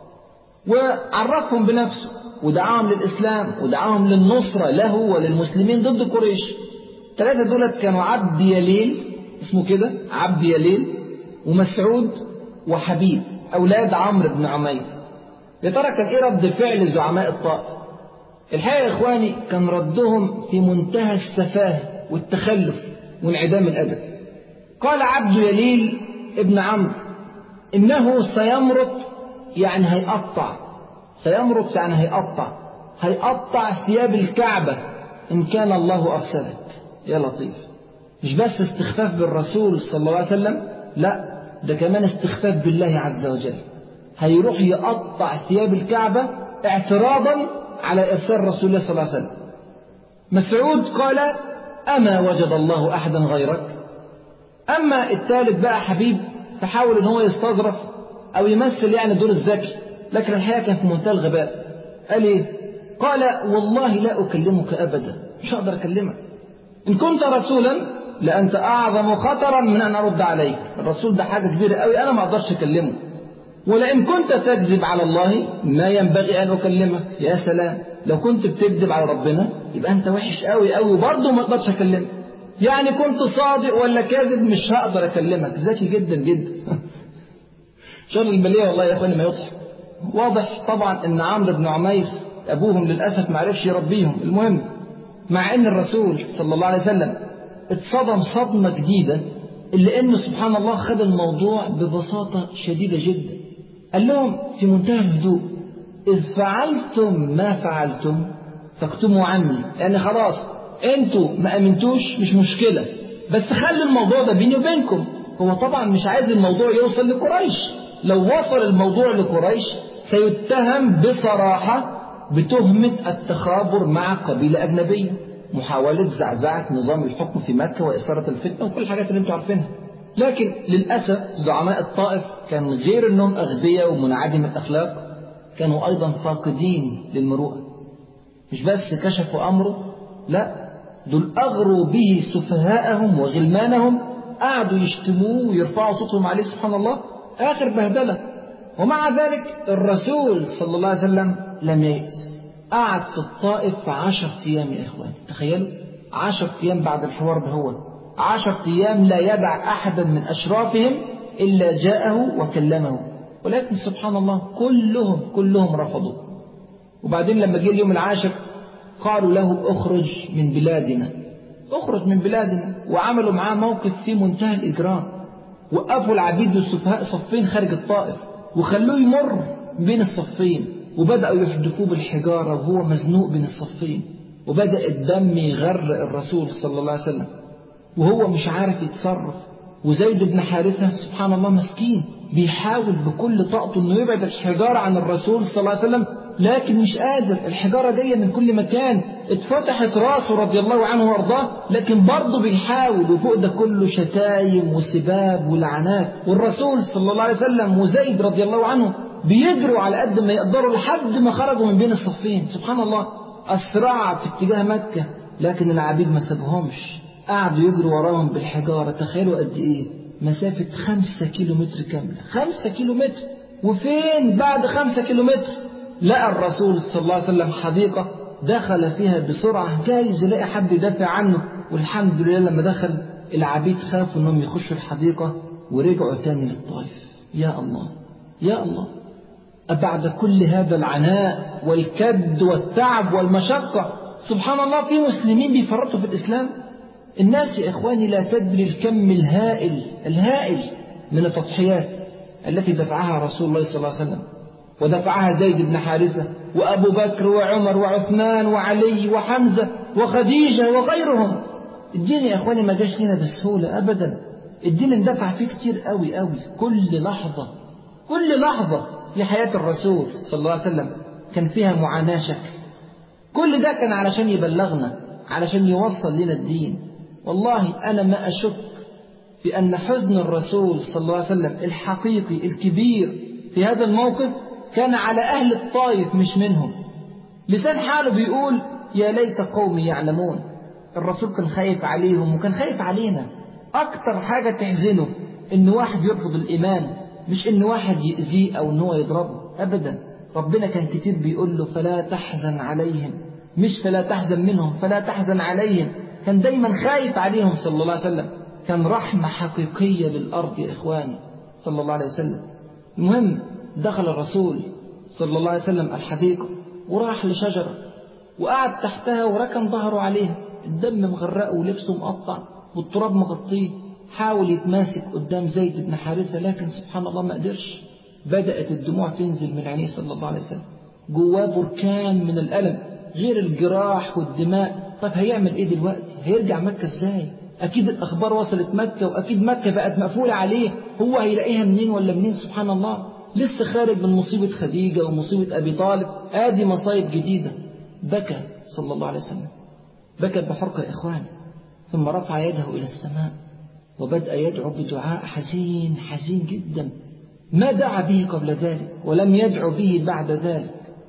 وعرفهم بنفسه ودعاهم للإسلام ودعاهم للنصرة له وللمسلمين ضد قريش ثلاثة دولت كانوا عبد يليل اسمه كده عبد يليل ومسعود وحبيب أولاد عمرو بن عمير يا ترى كان إيه رد فعل زعماء الطائف الحقيقة يا إخواني كان ردهم في منتهى السفاهة والتخلف وانعدام الأدب قال عبد يليل ابن عمرو إنه سيمرط يعني هيقطع سيمرط يعني هيقطع هيقطع ثياب الكعبة إن كان الله أرسلك يا لطيف مش بس استخفاف بالرسول صلى الله عليه وسلم لا ده كمان استخفاف بالله عز وجل هيروح يقطع ثياب الكعبة اعتراضا على إرسال رسول الله صلى الله عليه وسلم مسعود قال أما وجد الله أحدا غيرك أما الثالث بقى حبيب فحاول إن هو يستظرف أو يمثل يعني دور الذكي لكن الحقيقة كان في منتهى الغباء قال إيه؟ قال والله لا أكلمك أبدا مش هقدر أكلمك إن كنت رسولا لأنت أعظم خطرا من أن أرد عليك الرسول ده حاجة كبيرة قوي أنا ما أقدرش أكلمه ولئن كنت تكذب على الله ما ينبغي أن أكلمك يا سلام لو كنت بتكذب على ربنا يبقى أنت وحش قوي قوي وبرضه ما أقدرش أكلمك يعني كنت صادق ولا كاذب مش هقدر أكلمك ذكي جدا جدا شر البلية والله يا أخواني ما يضحك واضح طبعا أن عمرو بن عمير أبوهم للأسف ما عرفش يربيهم المهم مع أن الرسول صلى الله عليه وسلم اتصدم صدمة جديدة إلا أنه سبحان الله خد الموضوع ببساطة شديدة جدا قال لهم في منتهى الهدوء إذ فعلتم ما فعلتم فاكتموا عني يعني خلاص انتوا ما امنتوش مش مشكلة بس خلوا الموضوع ده بيني وبينكم هو طبعا مش عايز الموضوع يوصل لقريش لو وصل الموضوع لقريش سيتهم بصراحة بتهمة التخابر مع قبيلة أجنبية محاولة زعزعة نظام الحكم في مكة وإثارة الفتنة وكل الحاجات اللي انتم عارفينها لكن للأسف زعماء الطائف كان غير أنهم أغبياء ومنعدم الأخلاق كانوا أيضا فاقدين للمروءة مش بس كشفوا أمره لا دول أغروا به سفهاءهم وغلمانهم قعدوا يشتموه ويرفعوا صوتهم عليه سبحان الله آخر بهدلة ومع ذلك الرسول صلى الله عليه وسلم لم ييأس قعد في الطائف عشر أيام يا إخوان تخيلوا عشر أيام بعد الحوار ده هو عشر أيام لا يدع أحدا من أشرافهم إلا جاءه وكلمه ولكن سبحان الله كلهم كلهم رفضوا وبعدين لما جه اليوم العاشر قالوا له اخرج من بلادنا اخرج من بلادنا وعملوا معاه موقف في منتهى الإجرام وقفوا العبيد والسفهاء صفين خارج الطائف وخلوه يمر بين الصفين وبدأوا يحدفوه بالحجارة وهو مزنوق بين الصفين وبدأ الدم يغرق الرسول صلى الله عليه وسلم وهو مش عارف يتصرف وزيد بن حارثة سبحان الله مسكين بيحاول بكل طاقته انه يبعد الحجارة عن الرسول صلى الله عليه وسلم لكن مش قادر الحجارة جاية من كل مكان اتفتحت راسه رضي الله عنه وارضاه لكن برضه بيحاول وفوق ده كله شتايم وسباب ولعنات والرسول صلى الله عليه وسلم وزيد رضي الله عنه بيجروا على قد ما يقدروا لحد ما خرجوا من بين الصفين سبحان الله أسرع في اتجاه مكة لكن العبيد ما سابهمش قعدوا يجروا وراهم بالحجارة تخيلوا قد إيه مسافة خمسة كيلو متر كاملة خمسة كيلو متر وفين بعد خمسة كيلو متر لقى الرسول صلى الله عليه وسلم حديقة دخل فيها بسرعة جايز يلاقي حد يدافع عنه والحمد لله لما دخل العبيد خافوا انهم يخشوا الحديقة ورجعوا تاني للطائف يا الله يا الله أبعد كل هذا العناء والكد والتعب والمشقة سبحان الله في مسلمين بيفرطوا في الإسلام الناس يا إخواني لا تدري الكم الهائل الهائل من التضحيات التي دفعها رسول الله صلى الله عليه وسلم ودفعها زيد بن حارثة وأبو بكر وعمر وعثمان وعلي وحمزة وخديجة وغيرهم الدين يا إخواني ما جاش لنا بسهولة أبدا الدين اندفع فيه كتير قوي قوي كل لحظة كل لحظة في حياة الرسول صلى الله عليه وسلم كان فيها معاناة شكل كل ده كان علشان يبلغنا علشان يوصل لنا الدين والله أنا ما أشك في أن حزن الرسول صلى الله عليه وسلم الحقيقي الكبير في هذا الموقف كان على أهل الطائف مش منهم لسان حاله بيقول يا ليت قومي يعلمون الرسول كان خايف عليهم وكان خايف علينا أكتر حاجة تحزنه إن واحد يرفض الإيمان مش إن واحد يأذيه أو إن هو يضربه أبدا ربنا كان كتير بيقول له فلا تحزن عليهم مش فلا تحزن منهم فلا تحزن عليهم كان دايما خايف عليهم صلى الله عليه وسلم كان رحمة حقيقية للأرض يا إخواني صلى الله عليه وسلم المهم دخل الرسول صلى الله عليه وسلم الحديقة وراح لشجرة وقعد تحتها وركن ظهره عليها الدم مغرقه ولبسه مقطع والتراب مغطيه حاول يتماسك قدام زيد بن حارثة لكن سبحان الله ما قدرش بدأت الدموع تنزل من عينيه صلى الله عليه وسلم جواه بركان من الألم غير الجراح والدماء طب هيعمل ايه دلوقتي هيرجع مكة ازاي اكيد الاخبار وصلت مكة واكيد مكة بقت مقفولة عليه هو هيلاقيها منين ولا منين سبحان الله لسه خارج من مصيبة خديجة ومصيبة ابي طالب ادي مصايب جديدة بكى صلى الله عليه وسلم بكى بحرقة يا اخوان ثم رفع يده الى السماء وبدأ يدعو بدعاء حزين حزين جدا ما دعا به قبل ذلك ولم يدعو به بعد ذلك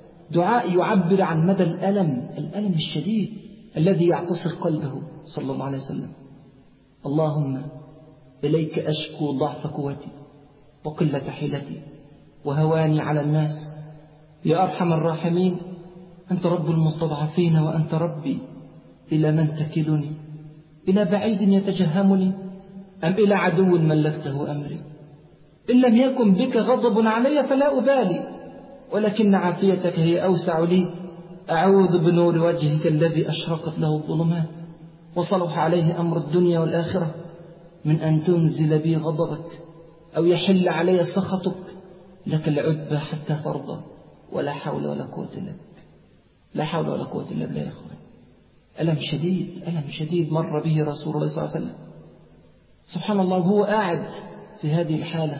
دعاء يعبر عن مدى الألم الألم الشديد الذي يعتصر قلبه صلى الله عليه وسلم اللهم إليك أشكو ضعف قوتي وقلة حيلتي وهواني على الناس يا أرحم الراحمين أنت رب المستضعفين وأنت ربي إلى من تكلني إلى بعيد يتجهمني أم إلى عدو ملكته أمري إن لم يكن بك غضب علي فلا أبالي ولكن عافيتك هي أوسع لي أعوذ بنور وجهك الذي أشرقت له الظلمات وصلح عليه أمر الدنيا والآخرة من أن تنزل بي غضبك أو يحل علي سخطك لك العتبى حتى ترضى ولا حول ولا قوة إلا بك لا حول ولا قوة إلا بالله يا أخوان ألم شديد ألم شديد مر به رسول الله صلى الله عليه وسلم سبحان الله وهو قاعد في هذه الحالة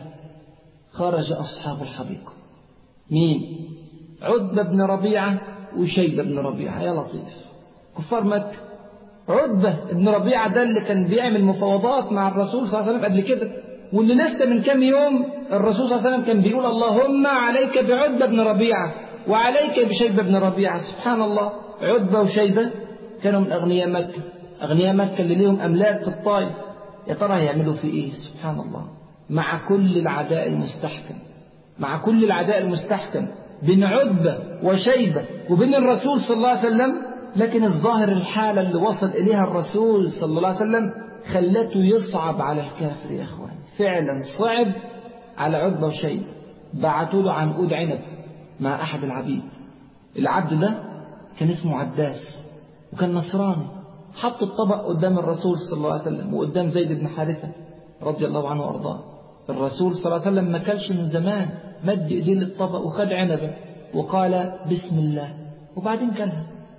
خرج أصحاب الحديقة مين عتبة بن ربيعة وشيبة بن ربيعة يا لطيف كفار مكة عتبة بن ربيعة ده اللي كان بيعمل مفاوضات مع الرسول صلى الله عليه وسلم قبل كده واللي لسه من كام يوم الرسول صلى الله عليه وسلم كان بيقول اللهم عليك بعتبة بن ربيعة وعليك بشيبة بن ربيعة سبحان الله عتبة وشيبة كانوا من أغنياء مكة أغنياء مكة اللي ليهم أملاك في الطائف يا ترى هيعملوا في إيه سبحان الله مع كل العداء المستحكم مع كل العداء المستحكم بين عتبة وشيبة وبين الرسول صلى الله عليه وسلم لكن الظاهر الحالة اللي وصل إليها الرسول صلى الله عليه وسلم خلته يصعب على الكافر يا أخوان فعلا صعب على عتبة وشيبة بعتوا له عنقود عنب مع أحد العبيد العبد ده كان اسمه عداس وكان نصراني حط الطبق قدام الرسول صلى الله عليه وسلم وقدام زيد بن حارثة رضي الله عنه وأرضاه الرسول صلى الله عليه وسلم ما كلش من زمان مد ايديه للطبق وخد عنبه وقال بسم الله وبعدين كلها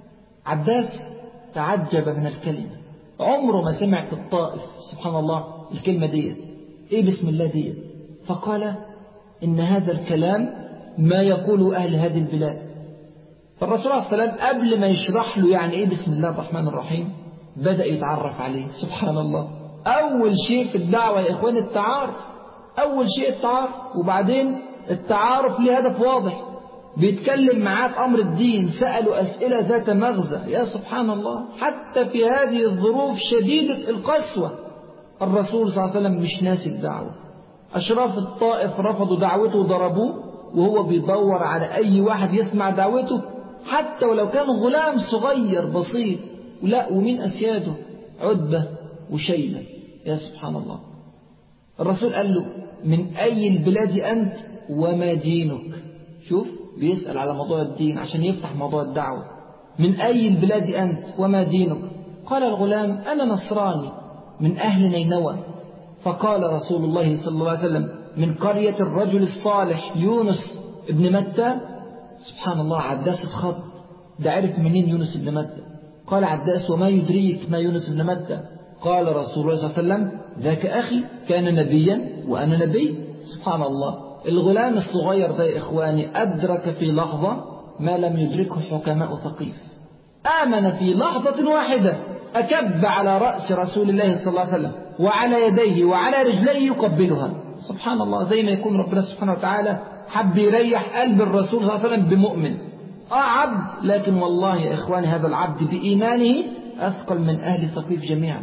عباس تعجب من الكلمة عمره ما سمع في الطائف سبحان الله الكلمة ديت ايه بسم الله ديت فقال ان هذا الكلام ما يقول اهل هذه البلاد فالرسول عليه الصلاة والسلام قبل ما يشرح له يعني ايه بسم الله الرحمن الرحيم بدأ يتعرف عليه سبحان الله أول شيء في الدعوة يا إخوان التعارف أول شيء التعارف وبعدين التعارف له هدف واضح بيتكلم معاه في أمر الدين سألوا أسئلة ذات مغزى يا سبحان الله حتى في هذه الظروف شديدة القسوة الرسول صلى الله عليه وسلم مش ناسي الدعوة أشراف الطائف رفضوا دعوته وضربوه وهو بيدور على أي واحد يسمع دعوته حتى ولو كان غلام صغير بسيط ولا ومين أسياده عتبة وشيبة يا سبحان الله الرسول قال له من أي البلاد أنت وما دينك شوف بيسأل على موضوع الدين عشان يفتح موضوع الدعوة من أي البلاد أنت وما دينك قال الغلام أنا نصراني من أهل نينوى فقال رسول الله صلى الله عليه وسلم من قرية الرجل الصالح يونس ابن متى سبحان الله عداس اتخض ده عرف منين يونس ابن متى قال عداس وما يدريك ما يونس ابن متى قال رسول الله صلى الله عليه وسلم ذاك أخي كان نبيا وأنا نبي سبحان الله الغلام الصغير ده يا إخواني أدرك في لحظة ما لم يدركه حكماء ثقيف آمن في لحظة واحدة أكب على رأس رسول الله صلى الله عليه وسلم وعلى يديه وعلى رجليه يقبلها سبحان الله زي ما يكون ربنا سبحانه وتعالى حب يريح قلب الرسول صلى الله عليه وسلم بمؤمن آه عبد لكن والله يا إخواني هذا العبد بإيمانه أثقل من أهل ثقيف جميعا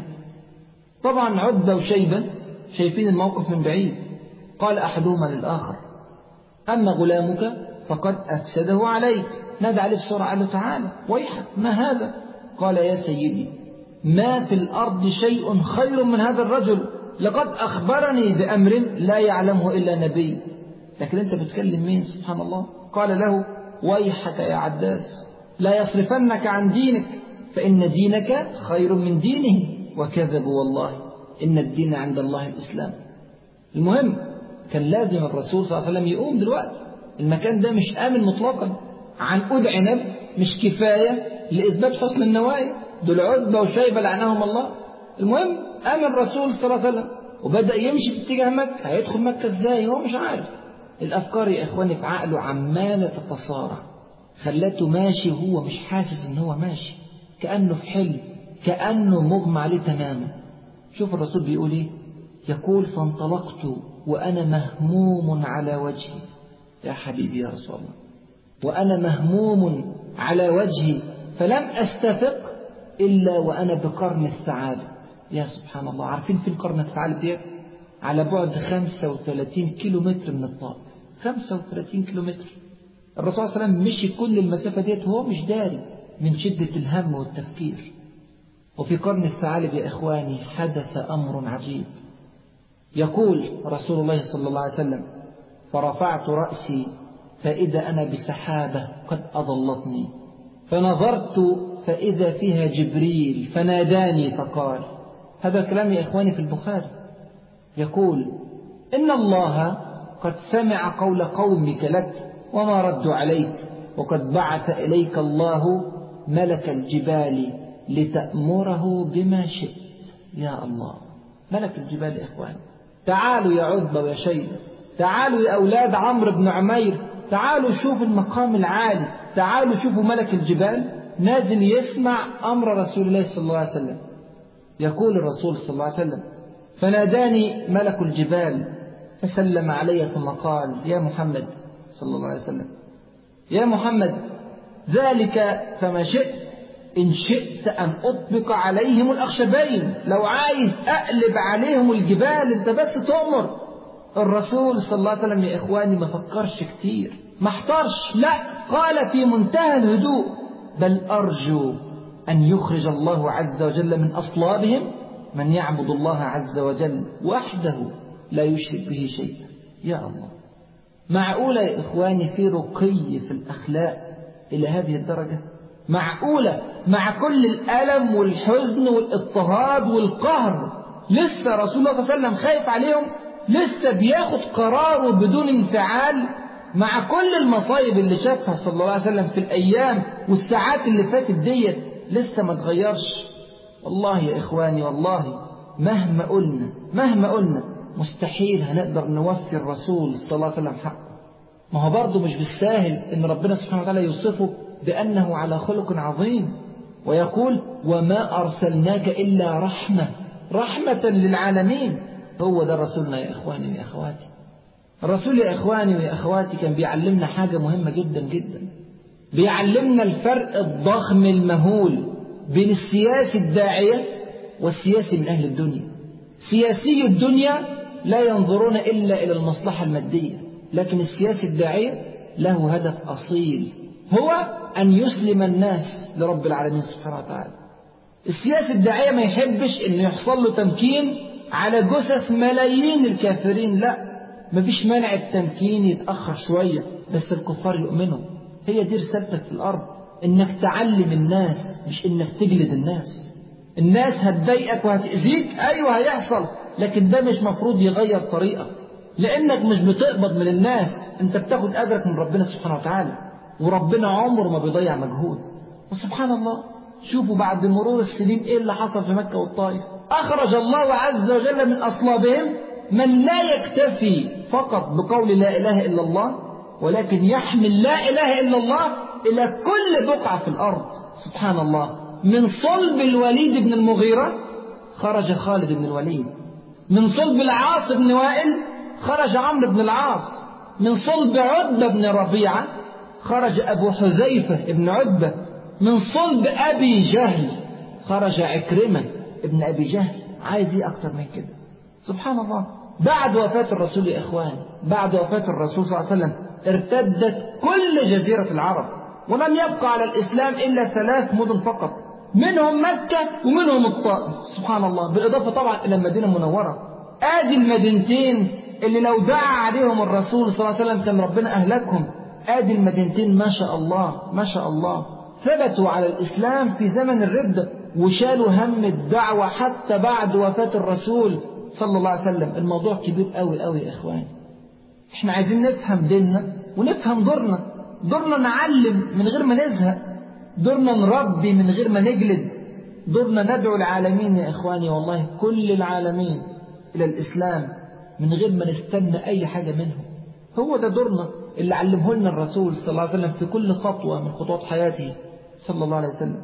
طبعا عتبة وشيبة شايفين الموقف من بعيد قال أحدهما للآخر أما غلامك فقد أفسده عليك نادى عليه بسرعة قال له تعالى ويحك ما هذا قال يا سيدي ما في الأرض شيء خير من هذا الرجل لقد أخبرني بأمر لا يعلمه إلا نبي لكن أنت بتكلم مين سبحان الله قال له ويحك يا عداس لا يصرفنك عن دينك فإن دينك خير من دينه وكذبوا والله إن الدين عند الله الإسلام المهم كان لازم الرسول صلى الله عليه وسلم يقوم دلوقتي المكان ده مش آمن مطلقا عنقود عنب مش كفاية لإثبات حسن النوايا دول عتبة وشيبة لعنهم الله المهم قام الرسول صلى الله عليه وسلم وبدأ يمشي في اتجاه مكة هيدخل مكة ازاي هو مش عارف الأفكار يا إخواني في عقله عمالة تتصارع خلته ماشي وهو مش حاسس إن هو ماشي كأنه في حلم كأنه مغمى عليه تماما شوف الرسول بيقول إيه يقول فانطلقت وأنا مهموم على وجهي يا حبيبي يا رسول الله وأنا مهموم على وجهي فلم أستفق إلا وأنا بقرن السعادة يا سبحان الله عارفين فين قرن الثعالب ديت على بعد 35 كيلو متر من الطائف 35 كيلو متر الرسول صلى الله عليه وسلم مشي كل المسافة ديت وهو مش داري من شدة الهم والتفكير وفي قرن الثعالب يا إخواني حدث أمر عجيب يقول رسول الله صلى الله عليه وسلم فرفعت رأسي فإذا أنا بسحابة قد أضلتني فنظرت فإذا فيها جبريل فناداني فقال هذا الكلام يا إخواني في البخاري يقول إن الله قد سمع قول قومك لك وما ردوا عليك وقد بعث إليك الله ملك الجبال لتأمره بما شئت يا الله ملك الجبال يا إخواني تعالوا يا عذبة ويا شيبة تعالوا يا أولاد عمرو بن عمير تعالوا شوفوا المقام العالي تعالوا شوفوا ملك الجبال نازل يسمع أمر رسول الله صلى الله عليه وسلم يقول الرسول صلى الله عليه وسلم فناداني ملك الجبال فسلم علي ثم قال يا محمد صلى الله عليه وسلم يا محمد ذلك فما شئت إن شئت أن أطبق عليهم الأخشبين لو عايز أقلب عليهم الجبال أنت بس تؤمر الرسول صلى الله عليه وسلم يا إخواني ما فكرش كتير ما احترش لا قال في منتهى الهدوء بل أرجو أن يخرج الله عز وجل من أصلابهم من يعبد الله عز وجل وحده لا يشرك به شيئا يا الله معقولة يا إخواني في رقي في الأخلاق إلى هذه الدرجة معقولة مع كل الألم والحزن والاضطهاد والقهر لسه رسول الله صلى الله عليه وسلم خايف عليهم لسه بياخد قراره بدون انفعال مع كل المصايب اللي شافها صلى الله عليه وسلم في الأيام والساعات اللي فاتت ديت لسه ما تغيرش والله يا إخواني والله مهما قلنا مهما قلنا مستحيل هنقدر نوفي الرسول صلى الله عليه وسلم حقه ما هو برضه مش بالساهل ان ربنا سبحانه وتعالى يوصفه بأنه على خلق عظيم ويقول وما أرسلناك إلا رحمة رحمة للعالمين هو ده رسولنا يا إخواني ويا أخواتي الرسول يا إخواني ويا أخواتي كان بيعلمنا حاجة مهمة جدا جدا بيعلمنا الفرق الضخم المهول بين السياسي الداعية والسياسي من أهل الدنيا سياسي الدنيا لا ينظرون إلا إلى المصلحة المادية لكن السياسي الداعية له هدف أصيل هو أن يسلم الناس لرب العالمين سبحانه وتعالى السياسي الداعية ما يحبش أن يحصل له تمكين على جثث ملايين الكافرين لا مفيش مانع التمكين يتأخر شوية بس الكفار يؤمنوا هي دي رسالتك في الأرض إنك تعلم الناس مش إنك تجلد الناس الناس هتضايقك وهتأذيك أيوه هيحصل لكن ده مش مفروض يغير طريقك لأنك مش بتقبض من الناس أنت بتاخد أجرك من ربنا سبحانه وتعالى وربنا عمره ما بيضيع مجهود وسبحان الله شوفوا بعد مرور السنين ايه اللي حصل في مكة والطائف أخرج الله عز وجل من أصلابهم من لا يكتفي فقط بقول لا إله إلا الله ولكن يحمل لا إله إلا الله إلى كل بقعة في الأرض سبحان الله من صلب الوليد بن المغيرة خرج خالد بن الوليد من صلب العاص بن وائل خرج عمرو بن العاص من صلب عتبة بن ربيعة خرج أبو حذيفة بن عتبة من صلب أبي جهل خرج عكرمة ابن أبي جهل عايز إيه أكتر من كده سبحان الله بعد وفاة الرسول يا إخوان بعد وفاة الرسول صلى الله عليه وسلم ارتدت كل جزيرة العرب ولم يبقى على الإسلام إلا ثلاث مدن فقط منهم مكة ومنهم الطائف سبحان الله بالإضافة طبعا إلى المدينة المنورة آدي المدينتين اللي لو دعا عليهم الرسول صلى الله عليه وسلم كان ربنا أهلكهم آدي المدينتين ما شاء الله ما شاء الله ثبتوا على الإسلام في زمن الردة وشالوا هم الدعوة حتى بعد وفاة الرسول صلى الله عليه وسلم الموضوع كبير قوي قوي يا إخواني احنا عايزين نفهم ديننا ونفهم دورنا دورنا نعلم من غير ما نزهق دورنا نربي من غير ما نجلد دورنا ندعو العالمين يا إخواني والله كل العالمين إلى الإسلام من غير ما نستنى أي حاجة منهم هو ده دورنا اللي علمه لنا الرسول صلى الله عليه وسلم في كل خطوة من خطوات حياته صلى الله عليه وسلم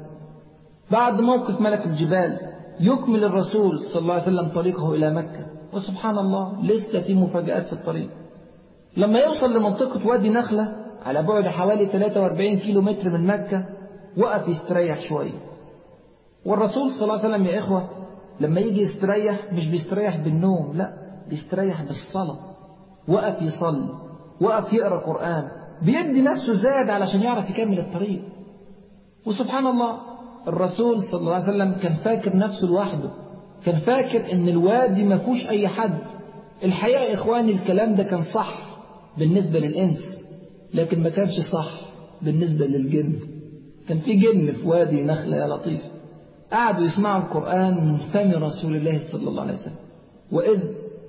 بعد موقف ملك الجبال يكمل الرسول صلى الله عليه وسلم طريقه إلى مكة وسبحان الله لسه في مفاجآت في الطريق لما يوصل لمنطقة وادي نخلة على بعد حوالي 43 كيلو متر من مكة وقف يستريح شوية والرسول صلى الله عليه وسلم يا إخوة لما يجي يستريح مش بيستريح بالنوم لا بيستريح بالصلاة وقف يصلي وقف يقرأ قرآن بيدي نفسه زاد علشان يعرف يكمل الطريق وسبحان الله الرسول صلى الله عليه وسلم كان فاكر نفسه لوحده كان فاكر ان الوادي ما فيهوش اي حد الحقيقة يا اخواني الكلام ده كان صح بالنسبة للانس لكن ما كانش صح بالنسبة للجن كان في جن في وادي نخلة يا لطيف قعدوا يسمعوا القرآن من فم رسول الله صلى الله عليه وسلم وإذ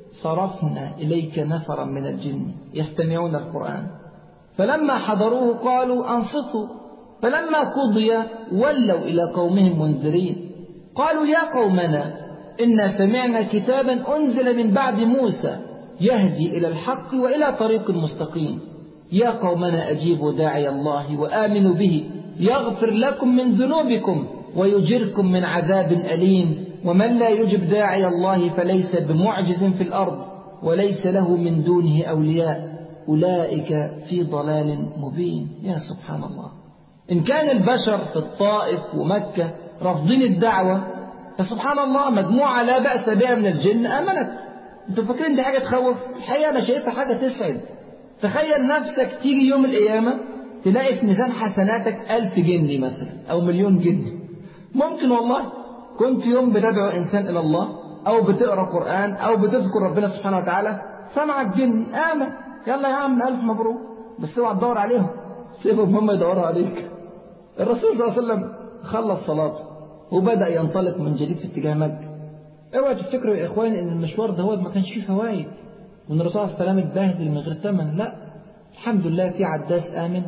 صرفنا إليك نفرا من الجن يستمعون القرآن فلما حضروه قالوا أنصتوا فلما قضي ولوا إلى قومهم منذرين قالوا يا قومنا إنا سمعنا كتابا أنزل من بعد موسى يهدي إلى الحق وإلى طريق مستقيم يا قومنا أجيبوا داعي الله وآمنوا به يغفر لكم من ذنوبكم ويجركم من عذاب أليم ومن لا يجب داعي الله فليس بمعجز في الأرض وليس له من دونه أولياء أولئك في ضلال مبين يا سبحان الله إن كان البشر في الطائف ومكة رافضين الدعوة فسبحان الله مجموعة لا بأس بها من الجن آمنت انتوا فاكرين دي حاجة تخوف الحقيقة أنا شايفها حاجة تسعد تخيل نفسك تيجي يوم القيامة تلاقي في ميزان حسناتك ألف جني مثلا أو مليون جني ممكن والله كنت يوم بتدعو إنسان إلى الله أو بتقرأ قرآن أو بتذكر ربنا سبحانه وتعالى سمعك جن آمن يلا يا عم ألف مبروك بس اوعى تدور عليهم سيبهم هم يدوروا عليك الرسول صلى الله عليه وسلم خلص صلاته وبدأ ينطلق من جديد في اتجاه مكة اوعى تفتكروا يا اخواني ان المشوار ده هو ما كانش فيه فوائد وان الرسول صلى الله عليه وسلم اتبهدل من غير ثمن لا الحمد لله في عداس آمن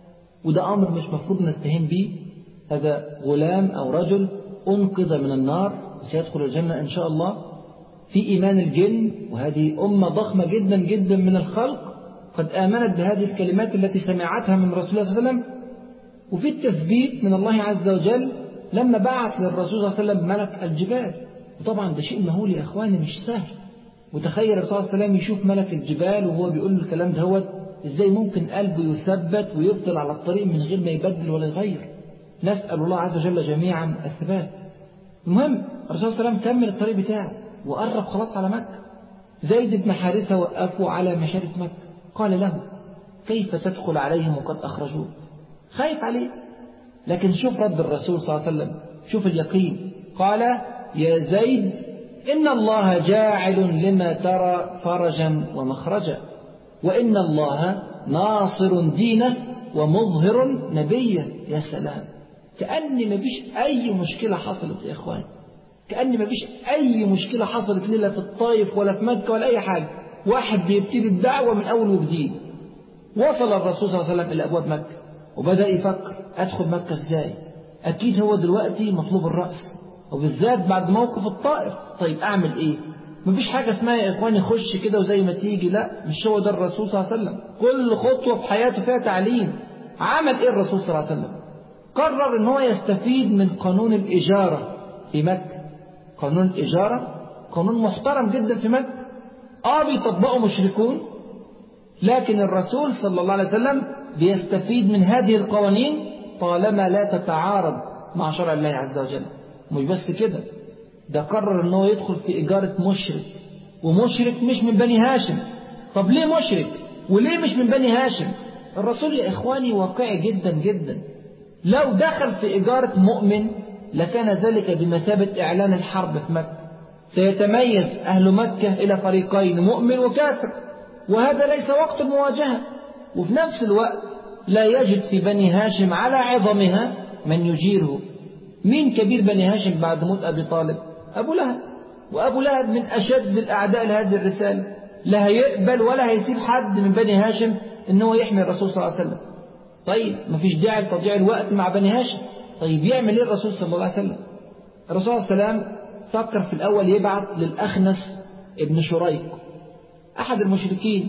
وده أمر مش مفروض نستهين بيه هذا غلام أو رجل أنقذ من النار وسيدخل الجنة إن شاء الله في إيمان الجن وهذه أمة ضخمة جدا جدا من الخلق قد آمنت بهذه الكلمات التي سمعتها من رسول الله صلى الله عليه وسلم وفي التثبيت من الله عز وجل لما بعث للرسول صلى الله عليه وسلم ملك الجبال وطبعا ده شيء مهول يا إخواني مش سهل وتخيل الرسول صلى الله عليه وسلم يشوف ملك الجبال وهو بيقول له الكلام دهوت ازاي ممكن قلبه يثبت ويفضل على الطريق من غير ما يبدل ولا يغير نسأل الله عز وجل جميعا الثبات المهم الرسول صلى الله عليه وسلم كمل الطريق بتاعه وقرب خلاص على مكة زيد بن حارثة وقفوا على مشارف مكة قال له كيف تدخل عليهم وقد أخرجوك خايف عليه لكن شوف رد الرسول صلى الله عليه وسلم شوف اليقين قال يا زيد إن الله جاعل لما ترى فرجا ومخرجا وإن الله ناصر دينه ومظهر نبيه يا سلام كأن ما فيش أي مشكلة حصلت يا إخوان كأن ما فيش أي مشكلة حصلت لا في الطائف ولا في مكة ولا أي حاجة واحد بيبتدي الدعوة من أول وجديد وصل الرسول صلى الله عليه وسلم إلى أبواب مكة وبدأ يفكر أدخل مكة إزاي أكيد هو دلوقتي مطلوب الرأس وبالذات بعد موقف الطائف طيب أعمل إيه مفيش حاجة اسمها يا إخواني خش كده وزي ما تيجي لا مش هو ده الرسول صلى الله عليه وسلم كل خطوة في حياته فيها تعليم عمل إيه الرسول صلى الله عليه وسلم قرر إن هو يستفيد من قانون الإجارة في مكة قانون الإجارة قانون محترم جدا في مكة آه بيطبقوا مشركون لكن الرسول صلى الله عليه وسلم بيستفيد من هذه القوانين طالما لا تتعارض مع شرع الله عز وجل مش بس كده ده قرر ان هو يدخل في إجارة مشرك ومشرك مش من بني هاشم طب ليه مشرك وليه مش من بني هاشم الرسول يا إخواني واقعي جدا جدا لو دخل في إجارة مؤمن لكان ذلك بمثابة إعلان الحرب في مكة سيتميز أهل مكة إلى فريقين مؤمن وكافر وهذا ليس وقت المواجهة وفي نفس الوقت لا يجد في بني هاشم على عظمها من يجيره مين كبير بني هاشم بعد موت أبي طالب أبو لهب وأبو لهب من أشد الأعداء لهذه الرسالة لا هيقبل ولا هيسيب حد من بني هاشم إن هو يحمي الرسول صلى الله عليه وسلم طيب مفيش داعي لتضييع الوقت مع بني هاشم طيب يعمل ايه الرسول صلى الله عليه وسلم الرسول صلى الله عليه وسلم فكر في الأول يبعث للأخنس ابن شريق أحد المشركين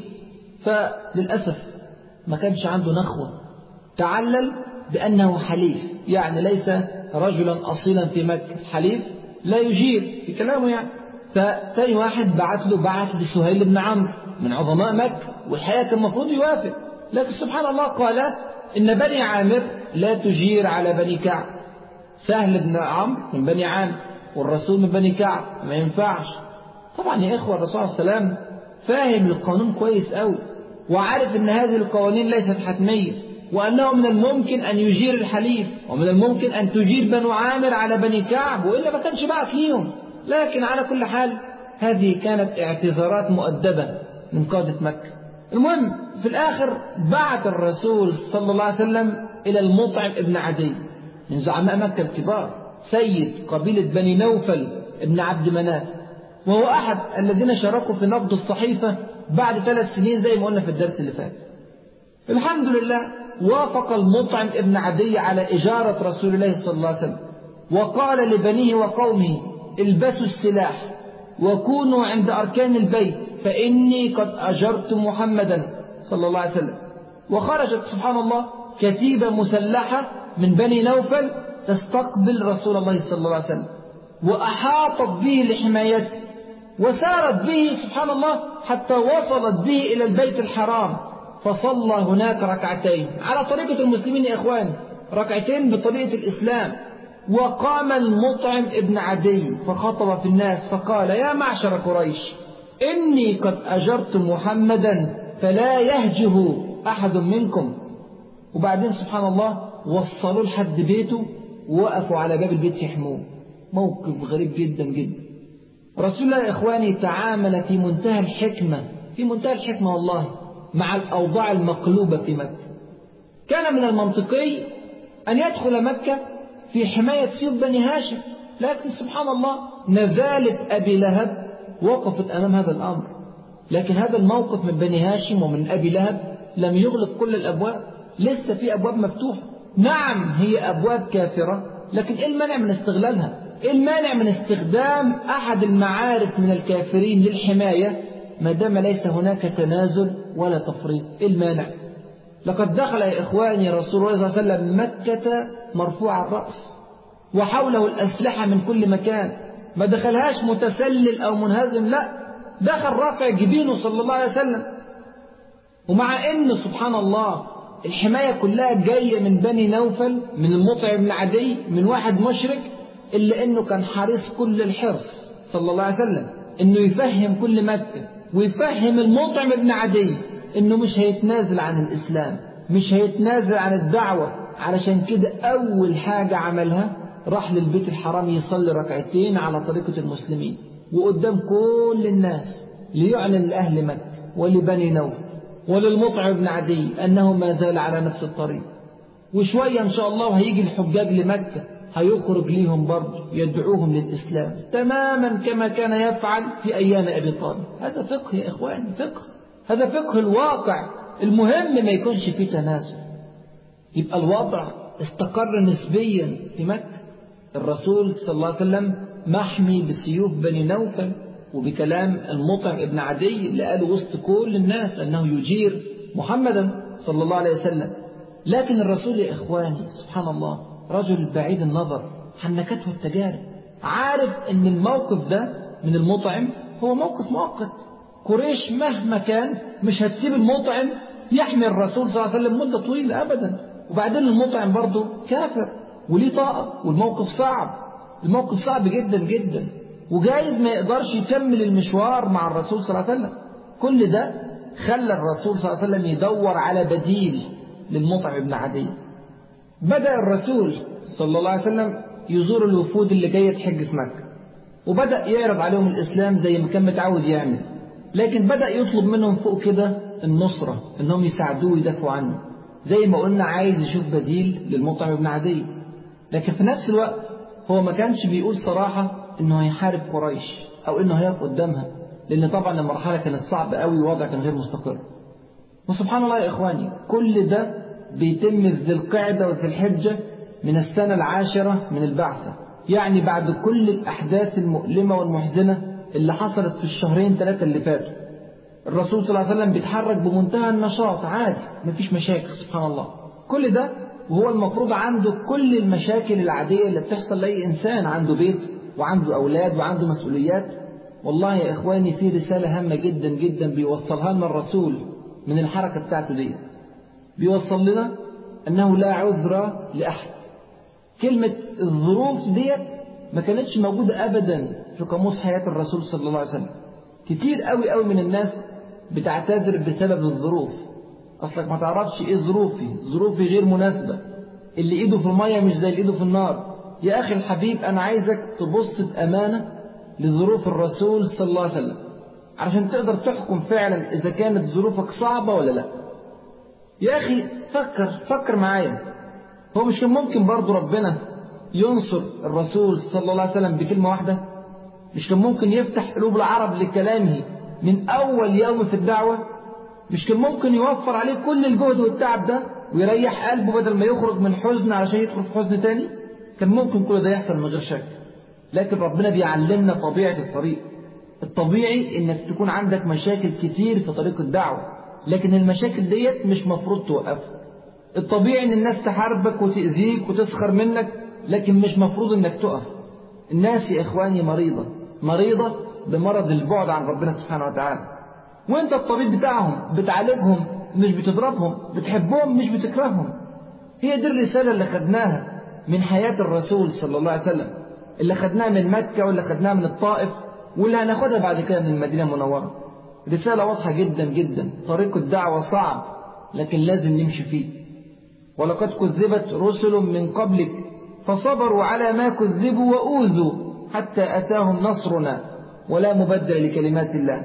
فللأسف ما كانش عنده نخوة تعلل بأنه حليف يعني ليس رجلا أصيلا في مكة حليف لا يجير في كلامه يعني فتاني واحد بعت له بعت لسهيل بن عمرو من عظماء مكة والحقيقة كان المفروض يوافق لكن سبحان الله قال إن بني عامر لا تجير على بني كعب سهل بن عمرو من بني عامر والرسول من بني كعب ما ينفعش طبعا يا إخوة الرسول صلى الله عليه وسلم فاهم القانون كويس قوي وعارف ان هذه القوانين ليست حتمية وأنه من الممكن أن يجير الحليف ومن الممكن أن تجير بنو عامر على بني كعب وإلا ما كانش بعت ليهم لكن على كل حال هذه كانت اعتذارات مؤدبة من قادة مكة المهم في الآخر بعت الرسول صلى الله عليه وسلم إلى المطعم ابن عدي من زعماء مكة الكبار سيد قبيلة بني نوفل ابن عبد مناف وهو أحد الذين شاركوا في نقد الصحيفة بعد ثلاث سنين زي ما قلنا في الدرس اللي فات الحمد لله وافق المطعم ابن عدي على إجارة رسول الله صلى الله عليه وسلم وقال لبنيه وقومه البسوا السلاح وكونوا عند أركان البيت فإني قد أجرت محمدا صلى الله عليه وسلم وخرجت سبحان الله كتيبة مسلحة من بني نوفل تستقبل رسول الله صلى الله عليه وسلم وأحاطت به لحمايته وسارت به سبحان الله حتى وصلت به إلى البيت الحرام فصلى هناك ركعتين على طريقة المسلمين يا إخوان ركعتين بطريقة الإسلام وقام المطعم ابن عدي فخطب في الناس فقال يا معشر قريش إني قد أجرت محمدا فلا يهجه أحد منكم وبعدين سبحان الله وصلوا لحد بيته ووقفوا على باب البيت يحموه موقف غريب جدا جدا رسول الله يا إخواني تعامل في منتهى الحكمة في منتهى الحكمة والله مع الأوضاع المقلوبة في مكة كان من المنطقي أن يدخل مكة في حماية سيوف بني هاشم لكن سبحان الله نذالة أبي لهب وقفت أمام هذا الأمر لكن هذا الموقف من بني هاشم ومن أبي لهب لم يغلق كل الأبواب لسه في أبواب مفتوحة نعم هي أبواب كافرة لكن إيه المانع من استغلالها إيه المانع من استخدام أحد المعارف من الكافرين للحماية ما دام ليس هناك تنازل ولا تفريط إيه المانع لقد دخل يا إخواني رسول الله صلى الله عليه وسلم مكة مرفوع الرأس وحوله الأسلحة من كل مكان ما دخلهاش متسلل أو منهزم لا دخل رافع جبينه صلى الله عليه وسلم ومع أنه سبحان الله الحماية كلها جاية من بني نوفل من المطعم بن عدي من واحد مشرك إلا أنه كان حريص كل الحرص صلى الله عليه وسلم أنه يفهم كل مكة ويفهم المطعم بن عدي أنه مش هيتنازل عن الإسلام مش هيتنازل عن الدعوة علشان كده أول حاجة عملها راح للبيت الحرام يصلي ركعتين على طريقة المسلمين وقدام كل الناس ليعلن لأهل مكة ولبني نوف وللمطعم بن عدي أنه ما زال على نفس الطريق وشوية إن شاء الله هيجي الحجاج لمكة هيخرج ليهم برضه يدعوهم للإسلام تماما كما كان يفعل في أيام أبي طالب هذا فقه يا إخواني فقه هذا فقه الواقع المهم ما يكونش فيه تنازل يبقى الوضع استقر نسبيا في مكة الرسول صلى الله عليه وسلم محمي بسيوف بني نوفل وبكلام المطعم ابن عدي اللي قاله وسط كل الناس أنه يجير محمدا صلى الله عليه وسلم لكن الرسول يا إخواني سبحان الله رجل بعيد النظر حنكته التجارب عارف أن الموقف ده من المطعم هو موقف مؤقت قريش مهما كان مش هتسيب المطعم يحمي الرسول صلى الله عليه وسلم مدة طويلة أبدا وبعدين المطعم برضه كافر وليه طاقة والموقف صعب الموقف صعب جدا جدا وجايز ما يقدرش يكمل المشوار مع الرسول صلى الله عليه وسلم كل ده خلى الرسول صلى الله عليه وسلم يدور على بديل للمطعم ابن عدي بدأ الرسول صلى الله عليه وسلم يزور الوفود اللي جاية تحج في مكة وبدأ يعرض عليهم الإسلام زي ما كان متعود يعمل لكن بدأ يطلب منهم فوق كده النصرة إنهم يساعدوه ويدافعوا عنه زي ما قلنا عايز يشوف بديل للمطعم ابن عدي لكن في نفس الوقت هو ما كانش بيقول صراحة إنه هيحارب قريش أو إنه هيقف قدامها لأن طبعا المرحلة كانت صعبة قوي ووضع كان غير مستقر وسبحان الله يا إخواني كل ده بيتم ذي القعدة وذي الحجة من السنة العاشرة من البعثة يعني بعد كل الأحداث المؤلمة والمحزنة اللي حصلت في الشهرين ثلاثة اللي فاتوا الرسول صلى الله عليه وسلم بيتحرك بمنتهى النشاط عادي مفيش مشاكل سبحان الله كل ده وهو المفروض عنده كل المشاكل العادية اللي بتحصل لأي إنسان عنده بيت وعنده أولاد وعنده مسؤوليات والله يا إخواني في رسالة هامة جدا جدا بيوصلها لنا الرسول من الحركة بتاعته دي بيوصل لنا أنه لا عذر لأحد كلمة الظروف ديت ما كانتش موجودة أبدا في قاموس حياة الرسول صلى الله عليه وسلم كتير قوي قوي من الناس بتعتذر بسبب الظروف أصلك ما تعرفش إيه ظروفي ظروفي غير مناسبة اللي إيده في المية مش زي اللي إيده في النار يا أخي الحبيب أنا عايزك تبص بأمانة لظروف الرسول صلى الله عليه وسلم علشان تقدر تحكم فعلا إذا كانت ظروفك صعبة ولا لا يا أخي فكر فكر معايا هو مش كان ممكن برضه ربنا ينصر الرسول صلى الله عليه وسلم بكلمة واحدة مش كان ممكن يفتح قلوب العرب لكلامه من أول يوم في الدعوة مش كان ممكن يوفر عليه كل الجهد والتعب ده ويريح قلبه بدل ما يخرج من حزن علشان يدخل في حزن تاني كان ممكن كل ده يحصل من غير شك لكن ربنا بيعلمنا طبيعة الطريق الطبيعي انك تكون عندك مشاكل كتير في طريق الدعوة لكن المشاكل ديت مش مفروض توقفك الطبيعي ان الناس تحاربك وتأذيك وتسخر منك لكن مش مفروض انك تقف الناس يا اخواني مريضة مريضة بمرض البعد عن ربنا سبحانه وتعالى وانت الطبيب بتاعهم بتعالجهم مش بتضربهم بتحبهم مش بتكرههم هي دي الرسالة اللي خدناها من حياة الرسول صلى الله عليه وسلم اللي خدناها من مكة واللي خدناها من الطائف واللي هناخدها بعد كده من المدينة المنورة رسالة واضحة جدا جدا طريق الدعوة صعب لكن لازم نمشي فيه ولقد كذبت رسل من قبلك فصبروا على ما كذبوا وأوذوا حتى أتاهم نصرنا ولا مبدل لكلمات الله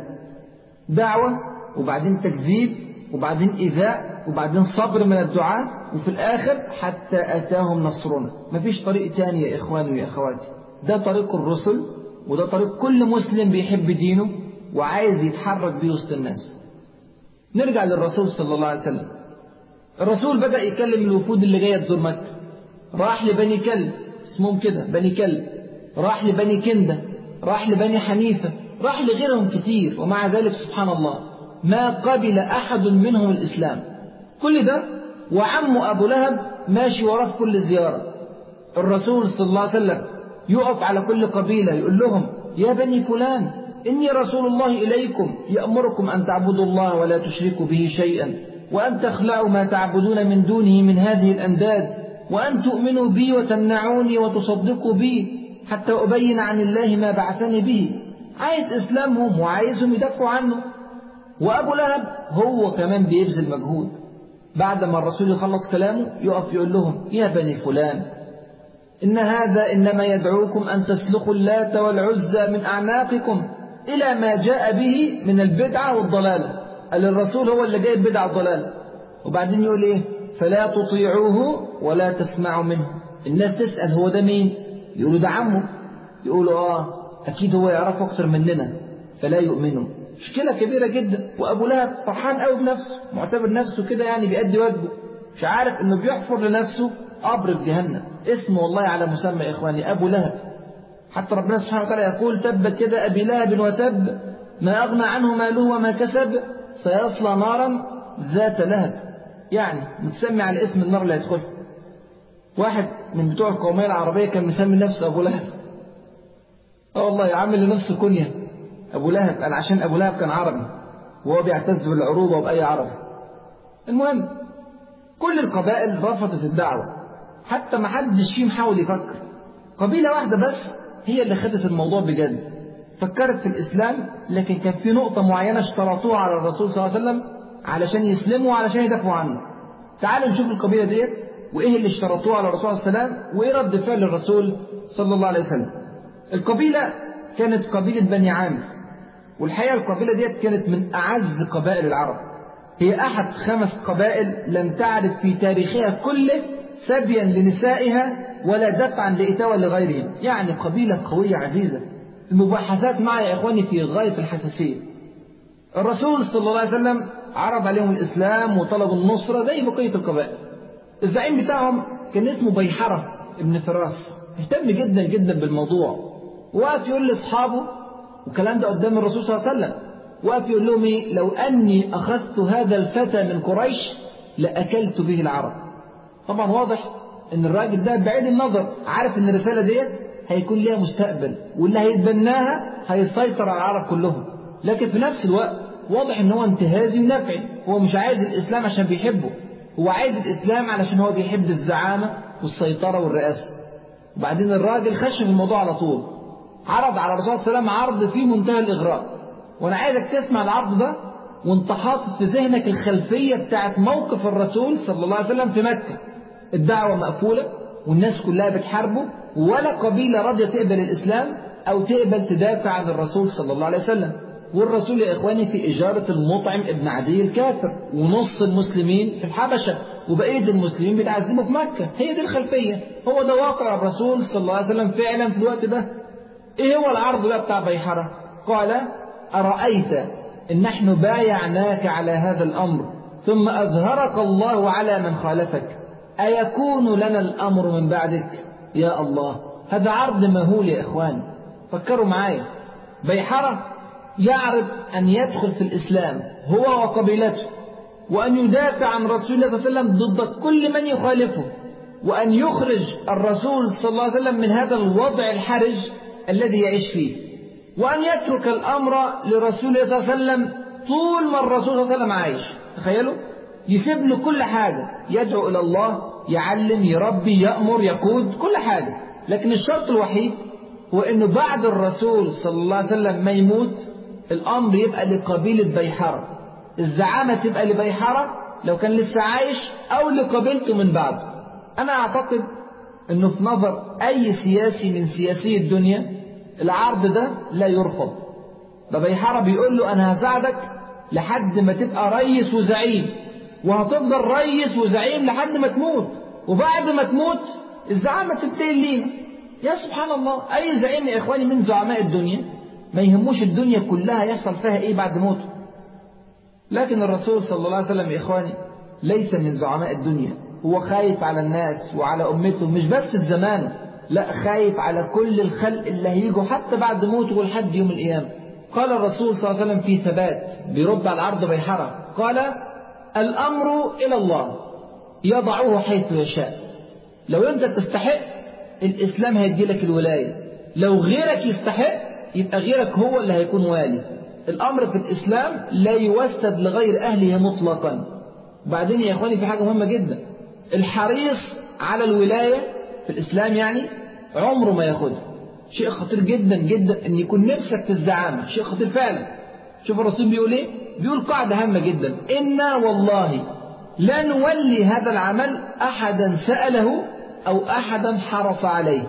دعوة وبعدين تكذيب وبعدين إيذاء وبعدين صبر من الدعاء وفي الآخر حتى أتاهم نصرنا مفيش طريق تاني يا إخواني ويا أخواتي ده طريق الرسل وده طريق كل مسلم بيحب دينه وعايز يتحرك بيه وسط الناس نرجع للرسول صلى الله عليه وسلم الرسول بدأ يكلم الوفود اللي جاية تزور مكة راح لبني كلب اسمهم كده بني كلب راح لبني كندة راح لبني حنيفة راح لغيرهم كتير ومع ذلك سبحان الله ما قبل أحد منهم الإسلام كل ده وعم أبو لهب ماشي وراه في كل زيارة الرسول صلى الله عليه وسلم يقف على كل قبيلة يقول لهم يا بني فلان إني رسول الله إليكم يأمركم أن تعبدوا الله ولا تشركوا به شيئا وأن تخلعوا ما تعبدون من دونه من هذه الأنداد وأن تؤمنوا بي وتمنعوني وتصدقوا بي حتى أبين عن الله ما بعثني به عايز إسلامهم وعايزهم يدافعوا عنه وأبو لهب هو كمان بيبذل مجهود بعد ما الرسول يخلص كلامه يقف يقول لهم يا بني فلان إن هذا إنما يدعوكم أن تسلخوا اللات والعزى من أعناقكم إلى ما جاء به من البدعة والضلالة قال الرسول هو اللي جايب بدعة والضلالة وبعدين يقول إيه فلا تطيعوه ولا تسمعوا منه الناس تسأل هو ده مين يقولوا ده عمه يقولوا آه أكيد هو يعرفه أكتر مننا فلا يؤمنوا مشكلة كبيرة جدا وأبو لهب فرحان قوي بنفسه معتبر نفسه كده يعني بيأدي واجبه مش عارف إنه بيحفر لنفسه قبر في جهنم اسمه والله على مسمى يا إخواني أبو لهب حتى ربنا سبحانه وتعالى يقول تبت كده أبي لهب وتب ما أغنى عنه ماله وما كسب سيصلى نارا ذات لهب يعني متسمي على اسم النار اللي هيدخلها واحد من بتوع القومية العربية كان مسمي نفسه أبو لهب اه والله عامل لنفسه كنية أبو لهب قال عشان أبو لهب كان عربي وهو بيعتز بالعروبة وبأي عربي المهم كل القبائل رفضت الدعوة حتى ما حدش فيهم حاول يفكر قبيلة واحدة بس هي اللي خدت الموضوع بجد فكرت في الإسلام لكن كان في نقطة معينة اشترطوها على الرسول صلى الله عليه وسلم علشان يسلموا وعلشان يدافعوا عنه تعالوا نشوف القبيلة ديت وإيه اللي اشترطوه على الرسول صلى الله عليه وسلم وإيه رد فعل الرسول صلى الله عليه وسلم القبيلة كانت قبيلة بني عامر والحقيقة القبيلة ديت كانت من أعز قبائل العرب هي أحد خمس قبائل لم تعرف في تاريخها كله سبيا لنسائها ولا دفعا لإتاوة لغيرهم يعني قبيلة قوية عزيزة المباحثات معها يا إخواني في غاية الحساسية الرسول صلى الله عليه وسلم عرض عليهم الإسلام وطلب النصرة زي بقية القبائل الزعيم بتاعهم كان اسمه بيحرة ابن فراس اهتم جدا جدا بالموضوع وقف يقول لاصحابه والكلام ده قدام الرسول صلى الله عليه وسلم وقف يقول لهم ايه لو اني اخذت هذا الفتى من قريش لاكلت به العرب طبعا واضح ان الراجل ده بعيد النظر عارف ان الرساله ديت هيكون ليها مستقبل واللي هيتبناها هيسيطر على العرب كلهم لكن في نفس الوقت واضح ان هو انتهازي ونفعي هو مش عايز الاسلام عشان بيحبه هو عايز الاسلام علشان هو بيحب الزعامه والسيطره والرئاسه وبعدين الراجل خش في الموضوع على طول عرض على الرسول صلى الله عليه وسلم عرض فيه منتهى الإغراء وأنا عايزك تسمع العرض ده وانت حاطط في ذهنك الخلفية بتاعت موقف الرسول صلى الله عليه وسلم في مكة الدعوة مقفولة والناس كلها بتحاربه ولا قبيلة راضية تقبل الإسلام أو تقبل تدافع عن الرسول صلى الله عليه وسلم والرسول يا إخواني في إجارة المطعم ابن عدي الكافر ونص المسلمين في الحبشة وبقية المسلمين بيتعذبوا في مكة هي دي الخلفية هو ده واقع الرسول صلى الله عليه وسلم فعلا في الوقت ده إيه هو العرض بقى بتاع بيحرة قال أرأيت إن نحن بايعناك على هذا الأمر ثم أظهرك الله على من خالفك أيكون لنا الأمر من بعدك يا الله هذا عرض مهول يا إخوان فكروا معايا بيحرة يعرض أن يدخل في الإسلام هو وقبيلته وأن يدافع عن رسول الله صلى الله عليه وسلم ضد كل من يخالفه وأن يخرج الرسول صلى الله عليه وسلم من هذا الوضع الحرج الذي يعيش فيه وأن يترك الأمر لرسول الله صلى الله عليه وسلم طول ما الرسول صلى الله عليه وسلم عايش تخيلوا يسيب له كل حاجة يدعو إلى الله يعلم يربي يأمر يقود كل حاجة لكن الشرط الوحيد هو أنه بعد الرسول صلى الله عليه وسلم ما يموت الأمر يبقى لقبيلة بيحرة الزعامة تبقى لبيحرة لو كان لسه عايش أو لقبيلته من بعده أنا أعتقد أنه في نظر أي سياسي من سياسي الدنيا العرض ده لا يرفض ده بيحرة بيقول له أنا هساعدك لحد ما تبقى ريس وزعيم وهتفضل ريس وزعيم لحد ما تموت وبعد ما تموت الزعامة تنتقل لينا يا سبحان الله أي زعيم يا إخواني من زعماء الدنيا ما يهموش الدنيا كلها يحصل فيها إيه بعد موته لكن الرسول صلى الله عليه وسلم يا إخواني ليس من زعماء الدنيا هو خايف على الناس وعلى أمته مش بس في زمانه لا خايف على كل الخلق اللي هيجوا حتى بعد موته لحد يوم القيامة قال الرسول صلى الله عليه وسلم في ثبات بيرد على العرض بيحرة قال الأمر إلى الله يضعه حيث يشاء لو أنت تستحق الإسلام هيدي لك الولاية لو غيرك يستحق يبقى غيرك هو اللي هيكون والي الأمر في الإسلام لا يوسد لغير أهله مطلقا بعدين يا إخواني في حاجة مهمة جدا الحريص على الولاية في الإسلام يعني عمره ما ياخدها شيء خطير جدا جدا أن يكون نفسك في الزعامة شيء خطير فعلا شوف الرسول بيقول إيه بيقول قاعدة هامة جدا إنا والله لا نولي هذا العمل أحدا سأله أو أحدا حرص عليه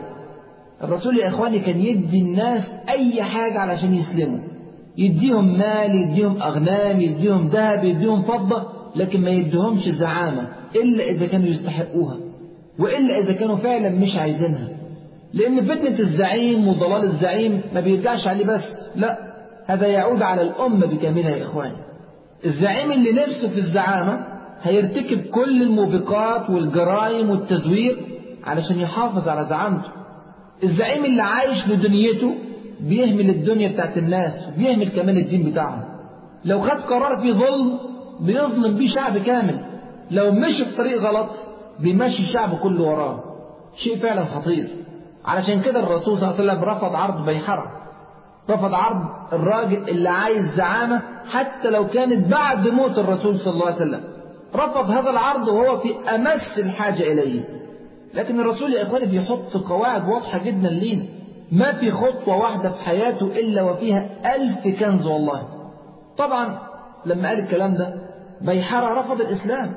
الرسول يا إخواني كان يدي الناس أي حاجة علشان يسلموا يديهم مال يديهم أغنام يديهم ذهب يديهم فضة لكن ما يديهمش زعامة إلا إذا كانوا يستحقوها وإلا إذا كانوا فعلا مش عايزينها لأن فتنة الزعيم وضلال الزعيم ما بيرجعش عليه بس لا هذا يعود على الأمة بكاملها يا إخواني الزعيم اللي نفسه في الزعامة هيرتكب كل الموبقات والجرائم والتزوير علشان يحافظ على زعامته الزعيم اللي عايش لدنيته بيهمل الدنيا بتاعت الناس بيهمل كمان الدين بتاعهم لو خد قرار في ظلم بيظلم بيه شعب كامل لو مشي في طريق غلط بيمشي الشعب كله وراه شيء فعلا خطير علشان كده الرسول صلى الله عليه وسلم رفض عرض بيحرة رفض عرض الراجل اللي عايز زعامة حتى لو كانت بعد موت الرسول صلى الله عليه وسلم رفض هذا العرض وهو في أمس الحاجة إليه لكن الرسول يا إخواني بيحط قواعد واضحة جدا لينا ما في خطوة واحدة في حياته إلا وفيها ألف كنز والله طبعا لما قال الكلام ده بيحرة رفض الإسلام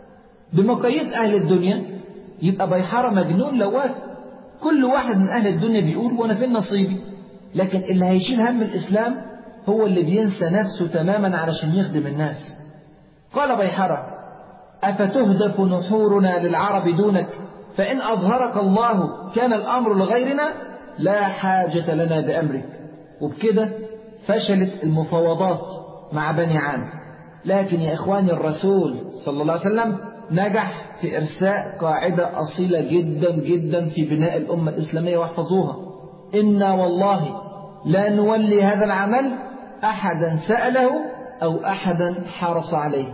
بمقاييس أهل الدنيا يبقى بيحرة مجنون لو وافق كل واحد من أهل الدنيا بيقول وأنا فين نصيبي لكن اللي هيشيل هم الإسلام هو اللي بينسى نفسه تماما علشان يخدم الناس قال بيحرة أفتهدف نحورنا للعرب دونك فإن أظهرك الله كان الأمر لغيرنا لا حاجة لنا بأمرك وبكده فشلت المفاوضات مع بني عامر لكن يا إخواني الرسول صلى الله عليه وسلم نجح في إرساء قاعدة أصيلة جدا جدا في بناء الأمة الإسلامية واحفظوها إنا والله لا نولي هذا العمل أحدا سأله أو أحدا حرص عليه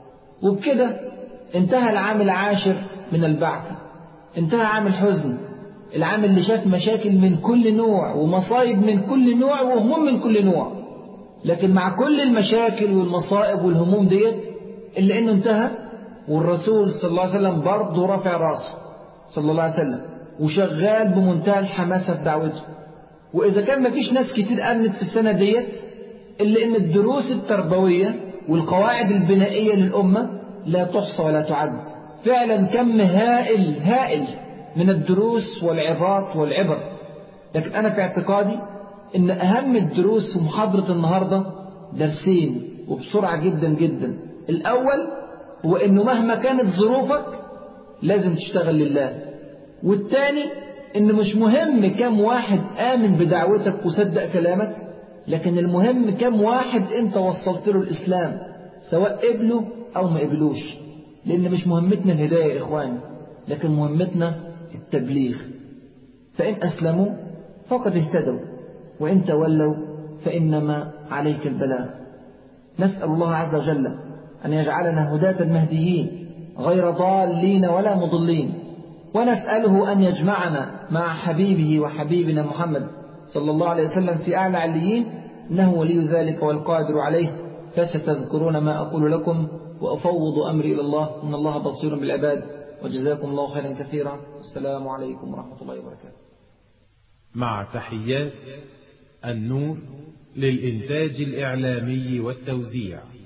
وبكده انتهى العام العاشر من البعث انتهى عام الحزن العام اللي شاف مشاكل من كل نوع ومصايب من كل نوع وهموم من كل نوع لكن مع كل المشاكل والمصائب والهموم ديت إلا إنه انتهى والرسول صلى الله عليه وسلم برضه رافع راسه صلى الله عليه وسلم وشغال بمنتهى الحماسة في دعوته وإذا كان مفيش ناس كتير آمنت في السنة ديت إلا إن الدروس التربوية والقواعد البنائية للأمة لا تحصى ولا تعد فعلا كم هائل هائل من الدروس والعظات والعبر لكن أنا في اعتقادي إن أهم الدروس في محاضرة النهاردة درسين وبسرعة جدا جدا الأول هو إنه مهما كانت ظروفك لازم تشتغل لله والتاني إن مش مهم كم واحد آمن بدعوتك وصدق كلامك لكن المهم كم واحد أنت وصلت له الإسلام سواء قبله أو ما قبلوش لأن مش مهمتنا الهداية يا إخواني لكن مهمتنا التبليغ فإن أسلموا فقد اهتدوا وإن تولوا فإنما عليك البلاغ نسأل الله عز وجل أن يجعلنا هداة مهديين غير ضالين ولا مضلين ونسأله أن يجمعنا مع حبيبه وحبيبنا محمد صلى الله عليه وسلم في أعلى عليين إنه ولي ذلك والقادر عليه فستذكرون ما أقول لكم وأفوض أمري إلى الله إن الله بصير بالعباد وجزاكم الله خيرا كثيرا السلام عليكم ورحمة الله وبركاته مع تحيات النور للإنتاج الإعلامي والتوزيع